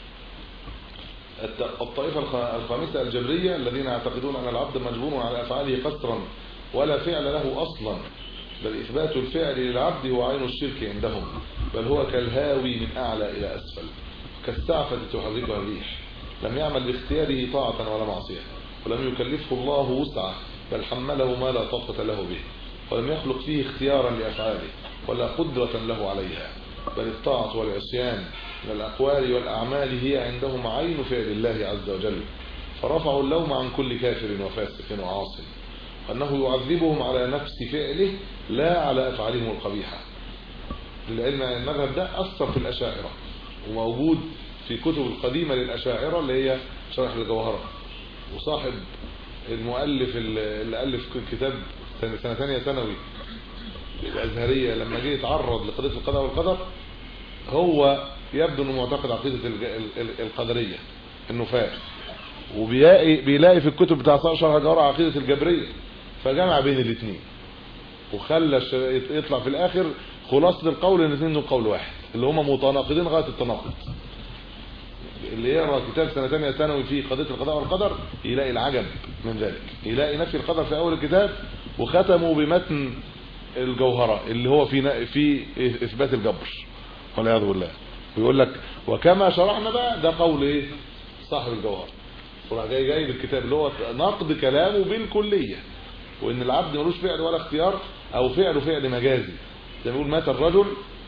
الت- الطائفة الخ- الخامسة الجبرية الذين يعتقدون أن العبد مجبور على أفعاله قصرا ولا فعل له أصلا بل إثبات الفعل للعبد هو عين الشرك عندهم بل هو كالهاوي من أعلى إلى أسفل كالسعفة تحركها الريح لم يعمل باختياره طاعة ولا معصية ولم يكلفه الله وسعه بل حمله ما لا طاقة له به ولم يخلق فيه اختيارا لأفعاله ولا قدرة له عليها بل الطاعة والعصيان من الأقوال والأعمال هي عندهم عين فعل الله عز وجل فرفعوا اللوم عن كل كافر وفاسق وعاص وأنه يعذبهم على نفس فعله لا على أفعالهم القبيحة العلم عن المذهب ده أثر في الأشاعرة وموجود في كتب القديمة للأشاعرة اللي هي شرح الجوهرة وصاحب المؤلف اللي ألف كتاب سنة سنة ثانية ثانوي الأزهرية لما جه يتعرض لقضية القضاء والقدر هو يبدو انه معتقد عقيدة الج- ال- ال- القدرية النفاة وبيلاقي بيلاقي في الكتب بتاع شرح الجوهرة عقيدة الجبرية فجمع بين الاثنين وخلى الش- يطلع في الاخر خلاصة القول ان الاثنين دول قول واحد اللي هما متناقضين غاية التناقض اللي يقرا كتاب سنه ثانيه ثانوي في قضيه القضاء والقدر يلاقي العجب من ذلك يلاقي نفي القدر في اول الكتاب وختموا بمتن الجوهره اللي هو في ن- في اثبات الجبر والعياذ بالله ويقول لك وكما شرحنا بقى ده قول ايه صاحب الجوهر وراح جاي جاي بالكتاب اللي هو نقد كلامه بالكليه وان العبد ملوش فعل ولا اختيار او فعله فعل مجازي زي ما بيقول مات الرجل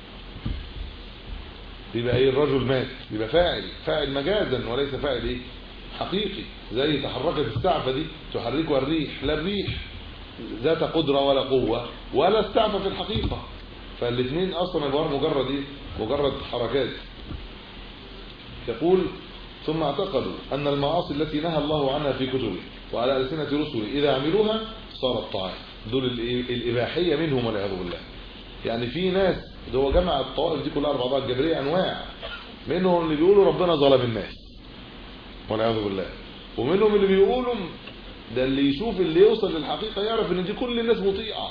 يبقى ايه الرجل مات يبقى فاعل فاعل مجازا وليس فاعل ايه حقيقي زي تحركت السعفة دي تحركها الريح لا الريح ذات قدرة ولا قوة ولا السعفة في الحقيقة فالاثنين اصلا عبارة مجرد ايه مجرد حركات يقول ثم اعتقدوا ان المعاصي التي نهى الله عنها في كتبه وعلى ألسنة رسله اذا عملوها صارت طاعة دول الإ- الاباحية منهم والعياذ بالله يعني في ناس ده هو جمع الطوائف دي كلها على بعضها الجبريه انواع منهم اللي بيقولوا ربنا ظلم الناس والعياذ بالله ومنهم اللي بيقولوا ده اللي يشوف اللي يوصل للحقيقه يعرف ان دي كل الناس مطيعه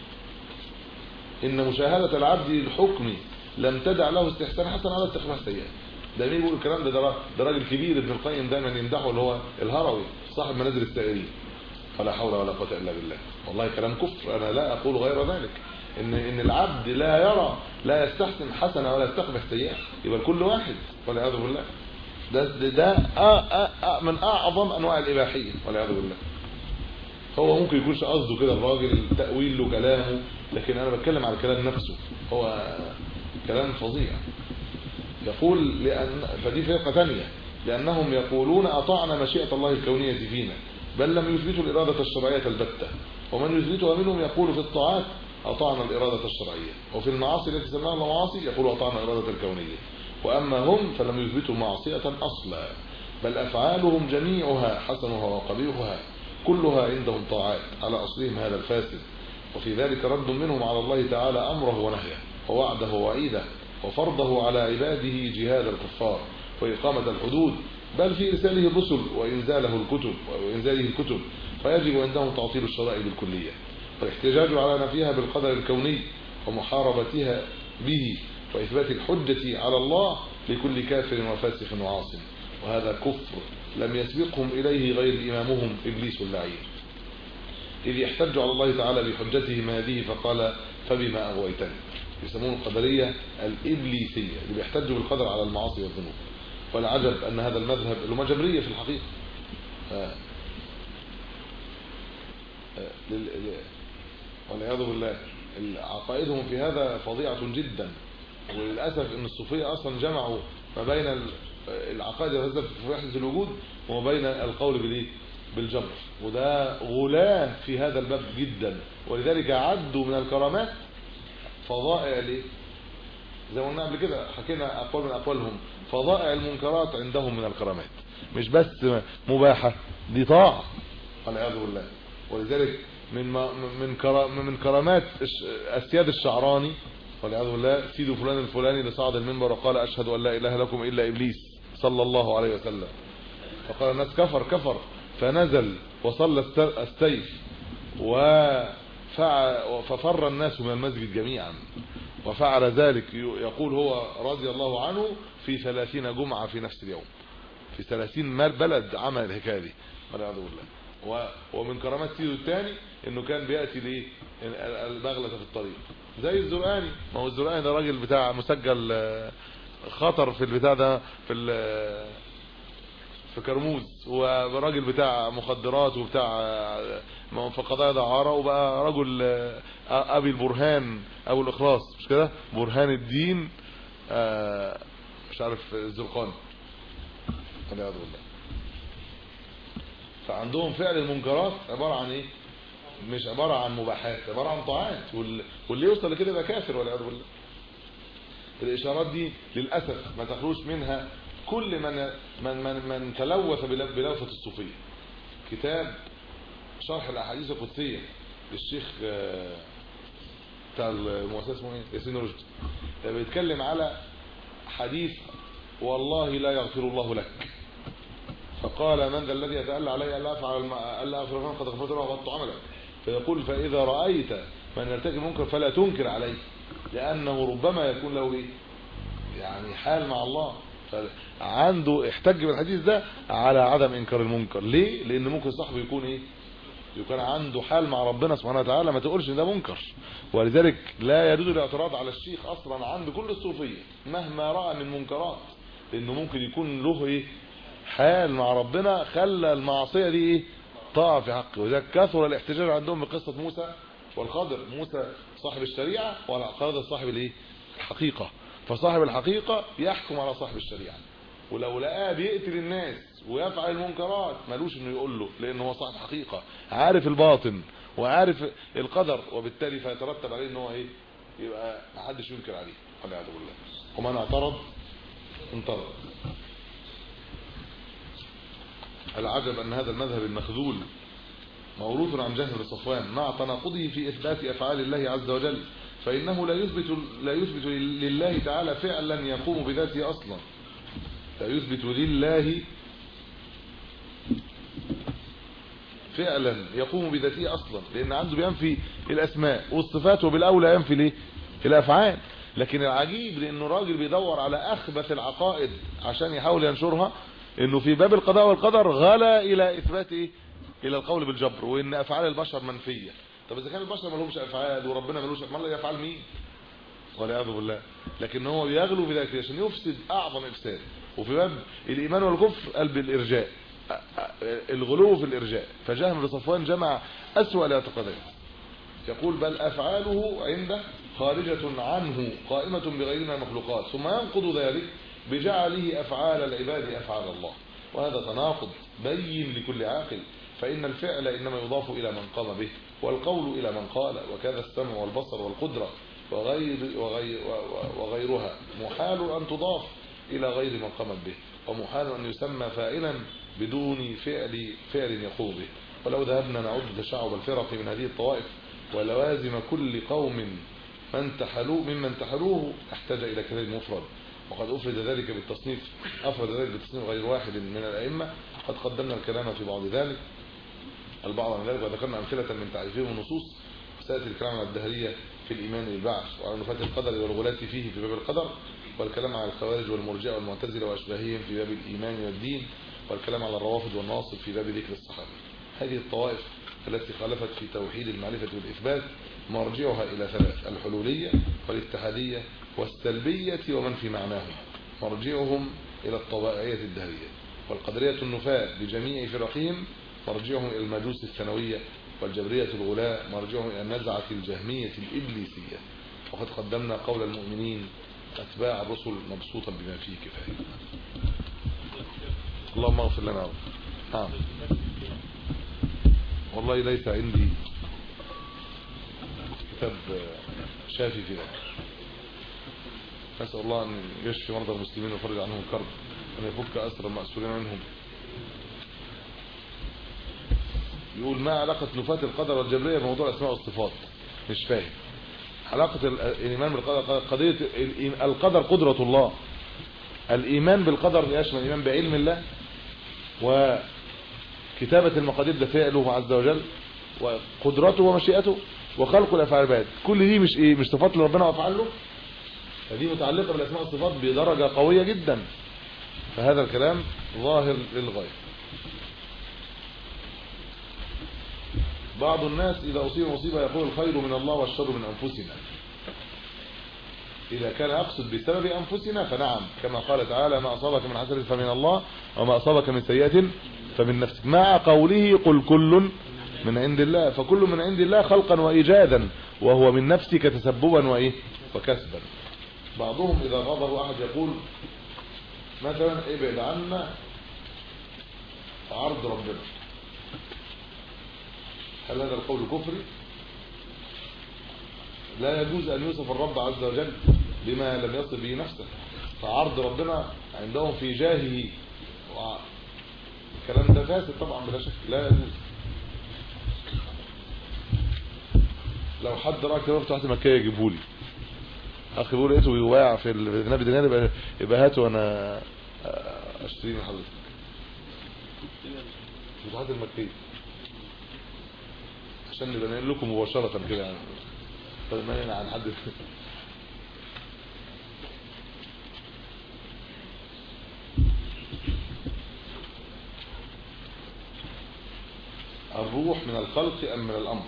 ان مشاهده العبد الحكم لم تدع له استحسان حسن ولا استقباح سيئه ده مين بيقول الكلام ده ده را- ده راجل كبير ابن القيم دايما يمدحه اللي هو الهروي صاحب منازل السائرين ولا حول ولا قوه الا بالله والله كلام كفر انا لا اقول غير ذلك ان ان العبد لا يرى لا يستحسن حسنه ولا يستقبح سيئه يبقى كل واحد والعياذ بالله ده ده, ده آه آه آه من اعظم انواع الاباحيه والعياذ بالله هو ممكن يكونش قصده كده الراجل تاويل له كلامه لكن انا بتكلم على الكلام نفسه هو كلام فظيع يقول لأن فدي فرقة ثانية لأنهم يقولون أطعنا مشيئة الله الكونية فينا بل لم يثبتوا الإرادة الشرعية البتة ومن يثبتها منهم يقول في الطاعات أطعنا الإرادة الشرعية وفي المعاصي التي سماها الله معاصي يقول أطعنا الإرادة الكونية وأما هم فلم يثبتوا معصية أصلا بل أفعالهم جميعها حسنها وقبيحها كلها عندهم طاعات على أصلهم هذا الفاسد وفي ذلك رد منهم على الله تعالى أمره ونهيه ووعده ووعيده وفرضه على عباده جهاد الكفار وإقامة الحدود بل في إرساله الرسل وإنزاله الكتب وإنزاله الكتب فيجب عندهم تعطيل الشرائع بالكلية والاحتجاج على نفيها بالقدر الكوني ومحاربتها به وإثبات الحجة على الله لكل كافر وفاسق وعاص وهذا كفر لم يسبقهم إليه غير إمامهم إبليس اللعين إذ يحتج على الله تعالى بحجتهم هذه فقال فبما أغويتني يسمون القدرية الإبليسية اللي بيحتجوا بالقدر على المعاصي والذنوب والعجب أن هذا المذهب اللي هم جبرية في الحقيقة آه. آه. لل... ل... والعياذ بالله عقائدهم في هذا فظيعة جدا وللأسف أن الصوفية أصلا جمعوا ما بين العقائد الهزة في وحدة الوجود وما بين القول بالإيه بالجبر وده غلاة في هذا الباب جدا ولذلك عدوا من الكرامات فضائع ليه زي ما قلنا قبل كده حكينا اقوال من اقوالهم فضائع المنكرات عندهم من الكرامات مش بس مباحه دي طاعه والعياذ بالله ولذلك من من من كرامات اسياد الشعراني والعياذ بالله سيد فلان الفلاني اللي صعد المنبر وقال اشهد ان لا اله لكم الا ابليس صلى الله عليه وسلم فقال الناس كفر كفر فنزل وصلى السيف ففر الناس من المسجد جميعا وفعل ذلك يقول هو رضي الله عنه في ثلاثين جمعة في نفس اليوم في ثلاثين بلد عمل الحكاية دي والعياذ بالله ومن كرامات سيده الثاني انه كان بياتي ليه البغلة في الطريق زي الزرقاني ما هو الزرقاني ده راجل بتاع مسجل خطر في البتاع ده في في كرموز وراجل بتاع مخدرات وبتاع في قضايا دعاره وبقى رجل ابي البرهان ابو الاخلاص مش كده برهان الدين مش عارف الزرقاني والعياذ بالله فعندهم فعل المنكرات عباره عن ايه مش عباره عن مباحات عباره عن طاعات واللي يوصل لكده يبقى كافر والعياذ بالله الاشارات دي للاسف ما تخلوش منها كل من من من, من تلوث بلوثه الصوفيه كتاب شرح الاحاديث القدسيه للشيخ بتاع المؤسسه اسمه ايه ياسين رشدي بيتكلم على حديث والله لا يغفر الله لك فقال من ذا الذي يتألى علي الا افعل الا اغفر لمن قد غفرت له وغضت عمله فيقول فاذا رايت من يرتكب منكر فلا تنكر عليه لانه ربما يكون له ايه يعني حال مع الله عنده احتج بالحديث ده على عدم انكار المنكر ليه لان ممكن صاحبه يكون ايه يكون عنده حال مع ربنا سبحانه وتعالى ما تقولش ان ده منكر ولذلك لا يجوز الاعتراض على الشيخ اصلا عند كل الصوفيه مهما راى من منكرات لانه ممكن يكون له ايه حال مع ربنا خلى المعصيه دي ايه طاعه في حقه وذلك كثر الاحتجاج عندهم بقصه موسى والخضر موسى صاحب الشريعه والخضر صاحب الايه الحقيقه فصاحب الحقيقة يحكم على صاحب الشريعة ولو لقاه بيقتل الناس ويفعل المنكرات ملوش انه يقول له لان هو صاحب حقيقة عارف الباطن وعارف القدر وبالتالي فيترتب عليه ان هو ايه يبقى ما حدش ينكر عليه والعياذ بالله ومن اعترض انطرد العجب ان هذا المذهب المخذول موروث عن جهل بن صفوان مع تناقضه في اثبات افعال الله عز وجل فإنه لا يثبت لا يثبت لله تعالى فعلا يقوم بذاته أصلا لا يثبت لله فعلا يقوم بذاته أصلا لأن عنده بينفي الأسماء والصفات وبالأولى ينفي ليه الأفعال لكن العجيب لأنه راجل بيدور على أخبث العقائد عشان يحاول ينشرها انه في باب القضاء والقدر غلا الى اثبات ايه الى القول بالجبر وان افعال البشر منفيه طب اذا كان البشر ما لهمش افعال وربنا ملوش امال يفعل مين والعياذ بالله لكن هو بيغلو في ذلك عشان يفسد اعظم افساد وفي باب الايمان والكفر قلب الارجاء أ- أ- الغلو في الارجاء فجهم بن صفوان جمع اسوأ الاعتقادات يقول بل افعاله عنده خارجة عنه قائمة بغير من المخلوقات ثم ينقض ذلك بجعله افعال العباد افعال الله وهذا تناقض بين لكل عاقل فإن الفعل إنما يضاف إلى من قام به والقول إلى من قال وكذا السمع والبصر والقدرة وغير وغير وغيرها محال أن تضاف إلى غير من قام به ومحال أن يسمى فاعلا بدون فعل فعل يقوم به ولو ذهبنا نعد تشعب الفرق من هذه الطوائف ولوازم كل قوم من تحلوه ممن تحلوه احتاج إلى كلام مفرد وقد أفرد ذلك بالتصنيف أفرد ذلك بالتصنيف غير واحد من الأئمة قد قدمنا الكلام في بعض ذلك البعض من ذلك وذكرنا أمثلة من تعريفهم النصوص سيأتي الكلام على الدهرية في الإيمان بالبعث وعلى نفاة القدر والغلاة فيه في باب القدر والكلام على الخوارج والمرجئة والمعتزلة وأشباههم في باب الإيمان والدين والكلام على الروافض والنواصب في باب ذكر الصحابة هذه الطوائف التي خالفت في توحيد المعرفة والإثبات مرجعها إلى ثلاث الحلولية والاتحادية والسلبية ومن في معناهم مرجعهم إلى الطبائعية الدهرية والقدرية النفاة بجميع فرقهم مرجعهم إلى المجوس الثانوية والجبرية الغلاء مرجعهم إلى النزعة الجهمية الإبليسية وقد قدمنا قول المؤمنين أتباع الرسل مبسوطا بما فيه كفاية اللهم اغفر لنا رب. نعم والله ليس عندي كتاب شافي في ذلك نسأل الله أن يشفي مرضى المسلمين ويفرج عنهم الكرب وأن يفك أسر المأسورين منهم يقول ما علاقة نفاة القدر والجبرية بموضوع الأسماء والصفات مش فاهم علاقة ال- الإيمان بالقدر قضية الإي- القدر قدرة الله الإيمان بالقدر يشمل الإيمان بعلم الله وكتابة المقادير ده فعله عز وجل وقدرته ومشيئته وخلق الأفعال العباد كل دي مش إيه مش صفات لربنا وأفعاله فدي متعلقة بالأسماء والصفات بدرجة قوية جدا فهذا الكلام ظاهر للغاية بعض الناس إذا أصيب مصيبة يقول الخير من الله والشر من أنفسنا إذا كان يقصد بسبب أنفسنا فنعم كما قال تعالى ما أصابك من حسنة فمن الله وما أصابك من سيئة فمن نفسك مع قوله قل كل من عند الله فكل من عند الله خلقا وإيجادا وهو من نفسك تسببا وإيه وكسبا بعضهم إذا غضب أحد يقول مثلا ابعد عنا عرض ربنا هل هذا القول كفري لا يجوز أن يوصف الرب عز وجل بما لم يصف به نفسه فعرض ربنا عندهم في جاهه و... الكلام ده فاسد طبعا بلا شك لا يجوز لو حد رأى كده تحت مكة يجيبه لي اخي بيقول لقيته بيواع في النبي دينار يبقى يبقى هاته وانا اشتري من حضرتك فتوحات المكية عشان نبقى نقول لكم مباشرة كده يعني طيب ما ينع عن حد الروح من الخلق أم من الأمر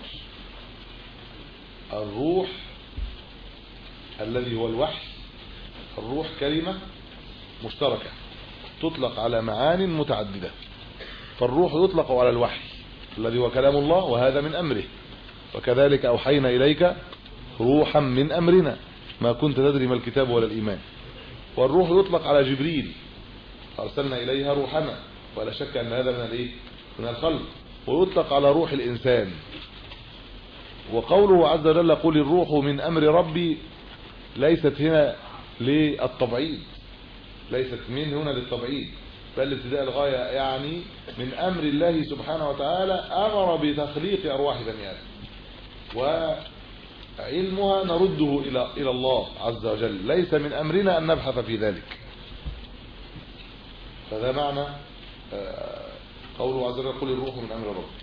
الروح الذي هو الوحي الروح كلمة مشتركة تطلق على معان متعددة فالروح يطلق على الوحي الذي هو كلام الله وهذا من أمره وكذلك أوحينا إليك روحا من أمرنا ما كنت تدري ما الكتاب ولا الإيمان والروح يطلق على جبريل أرسلنا إليها روحنا ولا شك أن هذا من الإيه؟ من الخلق ويطلق على روح الإنسان وقوله عز وجل قل الروح من أمر ربي ليست هنا للتبعيد ليست من هنا للتبعيد بل ابتداء الغاية يعني من أمر الله سبحانه وتعالى أمر بتخليق أرواح بني آدم وعلمها نرده إلى إلى الله عز وجل ليس من أمرنا أن نبحث في ذلك فذا معنى قوله عز وجل قل الروح من أمر ربي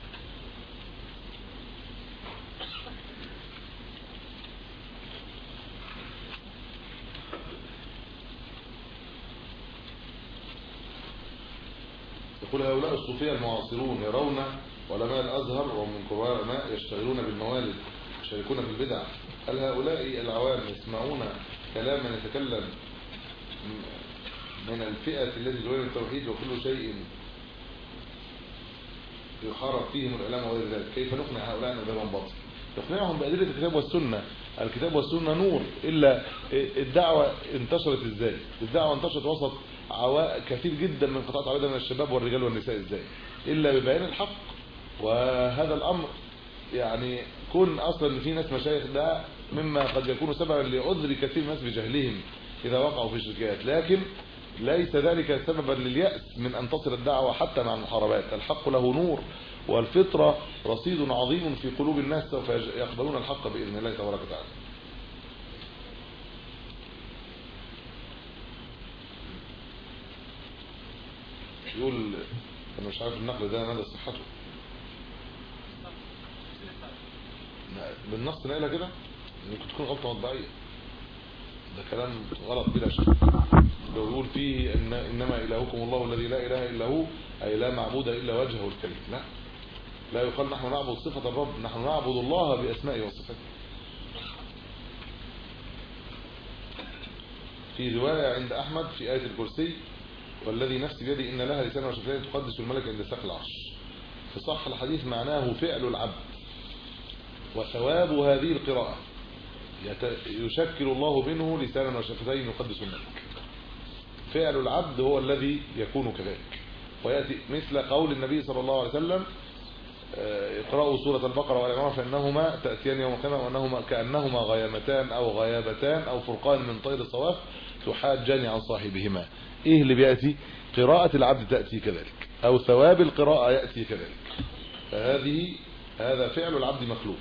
يقول هؤلاء الصوفية المعاصرون يرون علماء الأزهر وهم من كبار العلماء يشتغلون بالموالد يشاركون في البدع هل هؤلاء العوام يسمعون كلاما يتكلم من الفئة التي تولي التوحيد وكل شيء يحارب فيهم الإعلام وغير ذلك كيف نقنع هؤلاء أن ذلك باطل نقنعهم بأدلة الكتاب والسنة الكتاب والسنة نور إلا الدعوة انتشرت إزاي الدعوة انتشرت وسط عوا... كثير جدا من قطاعات عديدة من الشباب والرجال والنساء إزاي إلا ببيان الحق وهذا الأمر يعني كون أصلا إن في ناس مشايخ ده مما قد يكون سببا لعذر كثير من الناس بجهلهم إذا وقعوا في شركات لكن ليس ذلك سببا لليأس من أن تصل الدعوة حتى مع المحاربات الحق له نور والفطرة رصيد عظيم في قلوب الناس سوف يقبلون الحق بإذن الله تبارك وتعالى يقول أنا مش عارف النقل ده مدى صحته بالنص نقلها كده ممكن تكون غلطة مطبعية ده كلام غلط بلا شك لو يقول فيه إن إنما إلهكم الله الذي لا إله إلا هو أي لا معبود إلا وجهه الكريم لا لا يقال نحن نعبد صفة الرب نحن نعبد الله بأسمائه وصفاته في رواية عند أحمد في آية الكرسي والذي نفسي بيدي إن لها لسان وشفتين تقدس الملك عند ساق العرش في صح الحديث معناه فعل العبد وثواب هذه القراءة يشكل الله منه لسانا وشفتين يقدس الملك فعل العبد هو الذي يكون كذلك ويأتي مثل قول النبي صلى الله عليه وسلم اقرأوا سورة البقرة والعمران فإنهما تأتيان يوم القيامة وأنهما كأنهما غيامتان أو غيابتان أو فرقان من طير الصواف تحاجان عن صاحبهما إيه اللي بيأتي قراءة العبد تأتي كذلك أو ثواب القراءة يأتي كذلك فهذه هذا فعل العبد مخلوق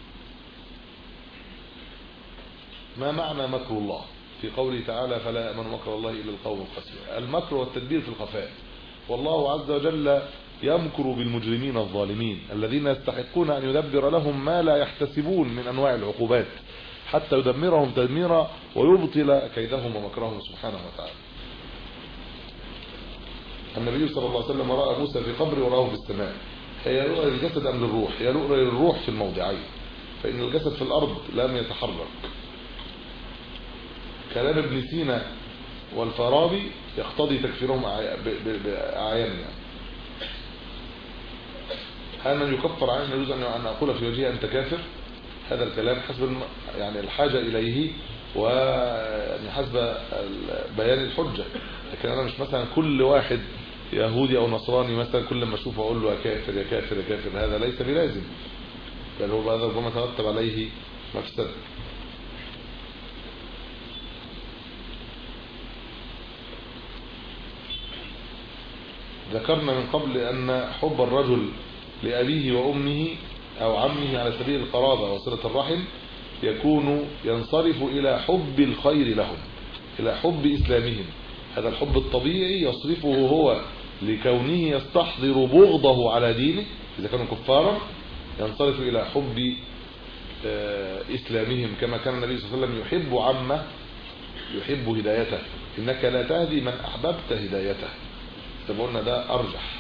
ما معنى مكر الله في قوله تعالى فلا يأمن مكر الله إلا القوم الخاسرون المكر والتدبير في الخفاء والله عز وجل يمكر بالمجرمين الظالمين الذين يستحقون أن يدبر لهم ما لا يحتسبون من أنواع العقوبات حتى يدمرهم تدميرا ويبطل كيدهم ومكرهم سبحانه وتعالى النبي صلى الله عليه وسلم رأى موسى في قبر وراه في السماء هي رؤى للجسد أم للروح هي رؤى للروح في الموضعين فإن الجسد في الأرض لم يتحرك كلام ابن سينا والفارابي يقتضي تكفيرهم بأعيان يعني هل من يكفر عنه يجوز أن أقول في وجهه أنت كافر هذا الكلام حسب يعني الحاجة إليه ويعني حسب بيان الحجة لكن أنا مش مثلا كل واحد يهودي أو نصراني مثلا كل ما أشوفه أقول له يا كافر يا كافر يا كافر هذا ليس بلازم بل هو هذا ربما ترتب عليه مفسد ذكرنا من قبل أن حب الرجل لأبيه وأمه أو عمه على سبيل القرابة وصلة الرحم يكون ينصرف إلى حب الخير لهم إلى حب إسلامهم هذا الحب الطبيعي يصرفه هو لكونه يستحضر بغضه على دينه إذا كانوا كفارا ينصرف إلى حب إسلامهم كما كان النبي صلى الله عليه وسلم يحب عمه يحب هدايته إنك لا تهدي من أحببت هدايته قلنا ده أرجح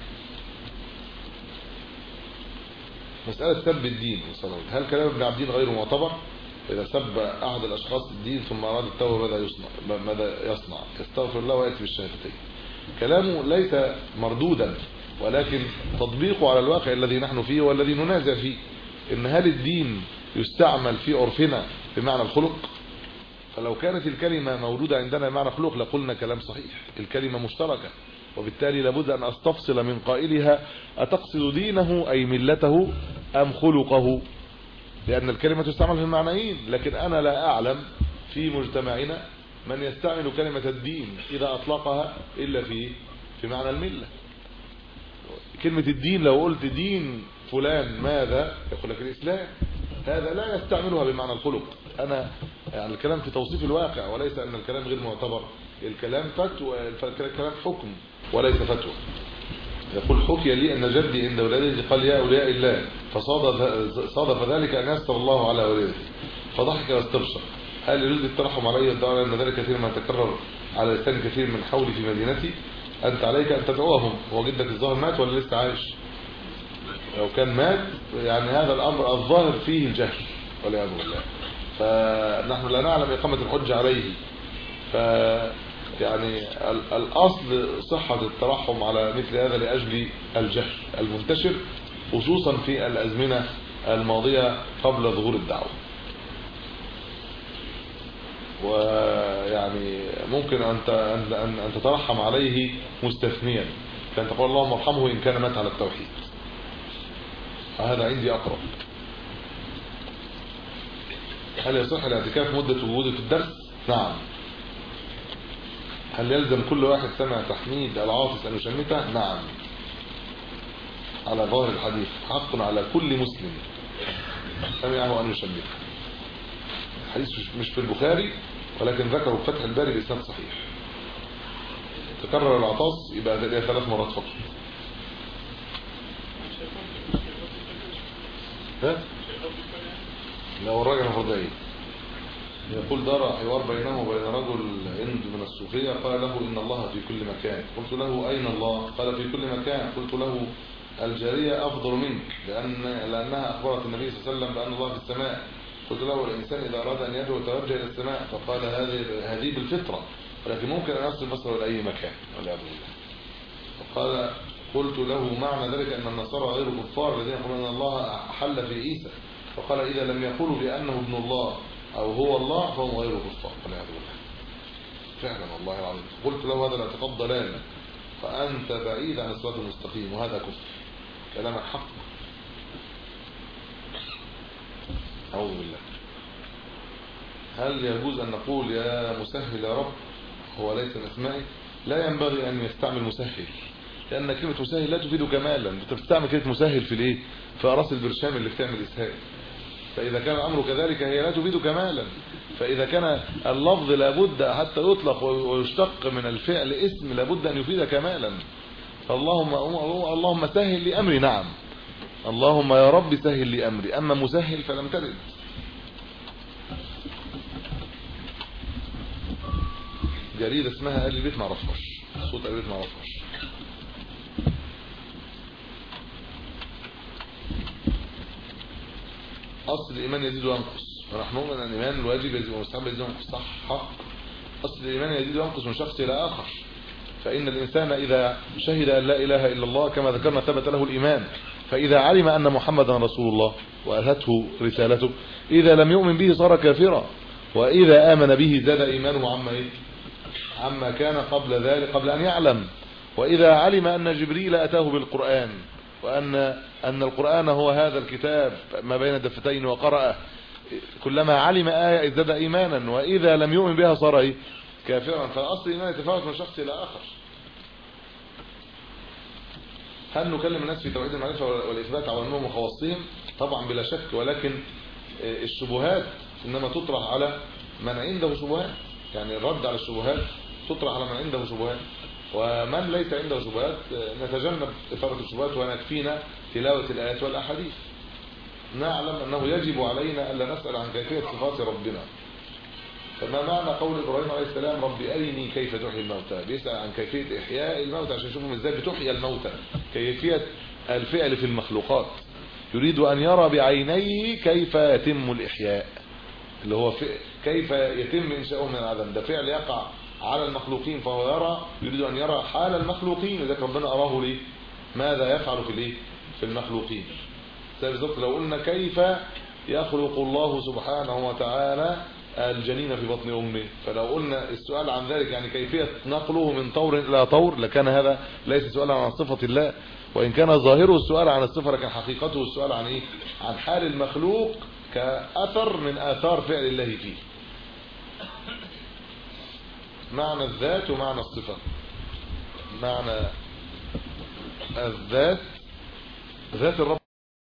مسألة سب الدين هل كلام ابن عبدين غير معتبر إذا سب أحد الأشخاص الدين ثم أراد التوبة ماذا يصنع ماذا يصنع يستغفر الله ويأتي بالشهادتين كلامه ليس مردودا ولكن تطبيقه على الواقع الذي نحن فيه والذي ننازع فيه إن هل الدين يستعمل في عرفنا بمعنى الخلق فلو كانت الكلمة موجودة عندنا بمعنى خلق لقلنا كلام صحيح الكلمة مشتركة وبالتالي لابد أن أستفصل من قائلها أتقصد دينه أي ملته أم خلقه لأن الكلمة تستعمل في المعنيين لكن أنا لا أعلم في مجتمعنا من يستعمل كلمة الدين إذا أطلقها إلا في في معنى الملة كلمة الدين لو قلت دين فلان ماذا يقول لك الإسلام هذا لا يستعملها بمعنى الخلق أنا يعني الكلام في توصيف الواقع وليس أن الكلام غير معتبر الكلام فتوى الكلام حكم وليس فتوى يقول حكي لي أن جدي عند ولادته قال يا أولياء الله فصادف صادف ذلك أن يستر الله على ولادته فضحك واستبشر هل يريد الترحم علي والدعوة لأن ذلك كثير ما تكرر على لسان كثير من حولي في مدينتي أنت عليك أن تدعوهم هو جدك الظاهر مات ولا لسه عايش لو كان مات يعني هذا الامر الظاهر فيه الجهل والعياذ بالله فنحن لا نعلم اقامه الحجه عليه ف يعني ال- الاصل صحه الترحم على مثل هذا لاجل الجهل المنتشر خصوصا في الازمنه الماضيه قبل ظهور الدعوه ويعني ممكن أن ت- أن أن أن تترحم عليه مستثنيا كان تقول اللهم ارحمه إن كان مات على التوحيد هذا عندي أقرب هل يصح الاعتكاف مدة وجوده في الدرس؟ نعم هل يلزم كل واحد سمع تحميد العاطس أن يشمته؟ نعم على ظاهر الحديث حق على كل مسلم سمعه أن يشمته الحديث مش- مش في البخاري ولكن ذكروا في فتح الباري بإسناد صحيح تكرر العطاس يبقى ده ثلاث مرات فقط ها؟ لو الراجل المفروض ايه يقول دار حوار بينه وبين رجل هند من الصوفية قال له إن الله في كل مكان قلت له أين الله قال في كل مكان قلت له الجارية أفضل منك لأن لأنها أخبرت النبي صلى الله عليه وسلم بأن الله في السماء قلت له الإنسان إذا أراد أن يدعو توجه إلى السماء فقال هذه هذه بالفطرة ولكن ممكن أن يصل بصره إلى أي مكان والعياذ بالله فقال قلت له معنى ذلك أن النصارى غير كفار الذين يقولون أن الله حل في عيسى فقال إذا لم يقولوا بأنه ابن الله أو هو الله فهم غير كفار والعياذ بالله فعلا والله العظيم قلت له هذا الاعتقاد ضلال فأنت بعيد عن الصراط المستقيم وهذا كفر كلامك حق أعوذ بالله هل يجوز أن نقول يا مسهل يا رب هو ليس من أسمائي لا ينبغي أن يستعمل مسهل لأن كلمة مسهل لا تفيد كمالا أنت بتستعمل كلمة مسهل في الإيه في أراس البرشام اللي بتعمل إسهال فإذا كان الأمر كذلك هي لا تفيد كمالا فإذا كان اللفظ لابد حتى يطلق ويشتق من الفعل اسم لابد أن يفيد كمالا فاللهم اللهم سهل لي أمري نعم اللهم يا رب سهل لي أمري أما مسهل فلم ترد جريدة اسمها آل البيت معرفهاش صوت آل البيت معرفهاش أصل الإيمان يزيد وينقص ونحن نؤمن أن الإيمان الواجب يزيد والمستحب يزيد وينقص صح حق أصل الإيمان يزيد وينقص من شخص إلى آخر فإن الإنسان إذا شهد أن لا إله إلا الله كما ذكرنا ثبت له الإيمان فإذا علم أن محمدا رسول الله وأتته رسالته إذا لم يؤمن به صار كافرا وإذا آمن به زاد إيمانه عما إيه؟ عما كان قبل ذلك قبل أن يعلم وإذا علم أن جبريل أتاه بالقرآن وأن أن القرآن هو هذا الكتاب ما بين الدفتين وقرأه كلما علم آية ازداد إيمانا وإذا لم يؤمن بها صار إيه؟ كافرا فالأصل الإيمان يتفاوت من شخص إلى آخر هل نكلم الناس في توحيد المعرفة والإثبات عوامهم وخواصهم طبعا بلا شك ولكن الشبهات إنما تطرح على من عنده شبهات يعني الرد على الشبهات تطرح على من عنده شبهات ومن ليس عنده شبهات نتجنب إثارة الشبهات ونكفينا تلاوة الآيات والأحاديث نعلم أنه يجب علينا ألا نسأل عن كيفية صفات ربنا فما معنى قول إبراهيم عليه السلام رب أرني كيف تحيي الموتى بيسأل عن كيفية إحياء الموتى عشان يشوفهم إزاي بتحيي الموتى كيفية الفعل في المخلوقات يريد أن يرى بعينيه كيف يتم الإحياء اللي هو كيف يتم إنشاؤه من العدم ده فعل يقع على المخلوقين فهو يرى يريد أن يرى حال المخلوقين لذلك ربنا أراه ليه ماذا يفعل في الايه في المخلوقين بالظبط لو قلنا كيف يخلق الله سبحانه وتعالى الجنين في بطن أمه فلو قلنا السؤال عن ذلك يعني كيفية نقله من طور إلى طور لكان هذا ليس سؤالا عن صفة الله وإن كان ظاهره السؤال عن الصفة لكن حقيقته السؤال عن إيه عن حال المخلوق كأثر من آثار فعل الله فيه معنى الذات ومعنى الصفة معنى الذات ذات الرب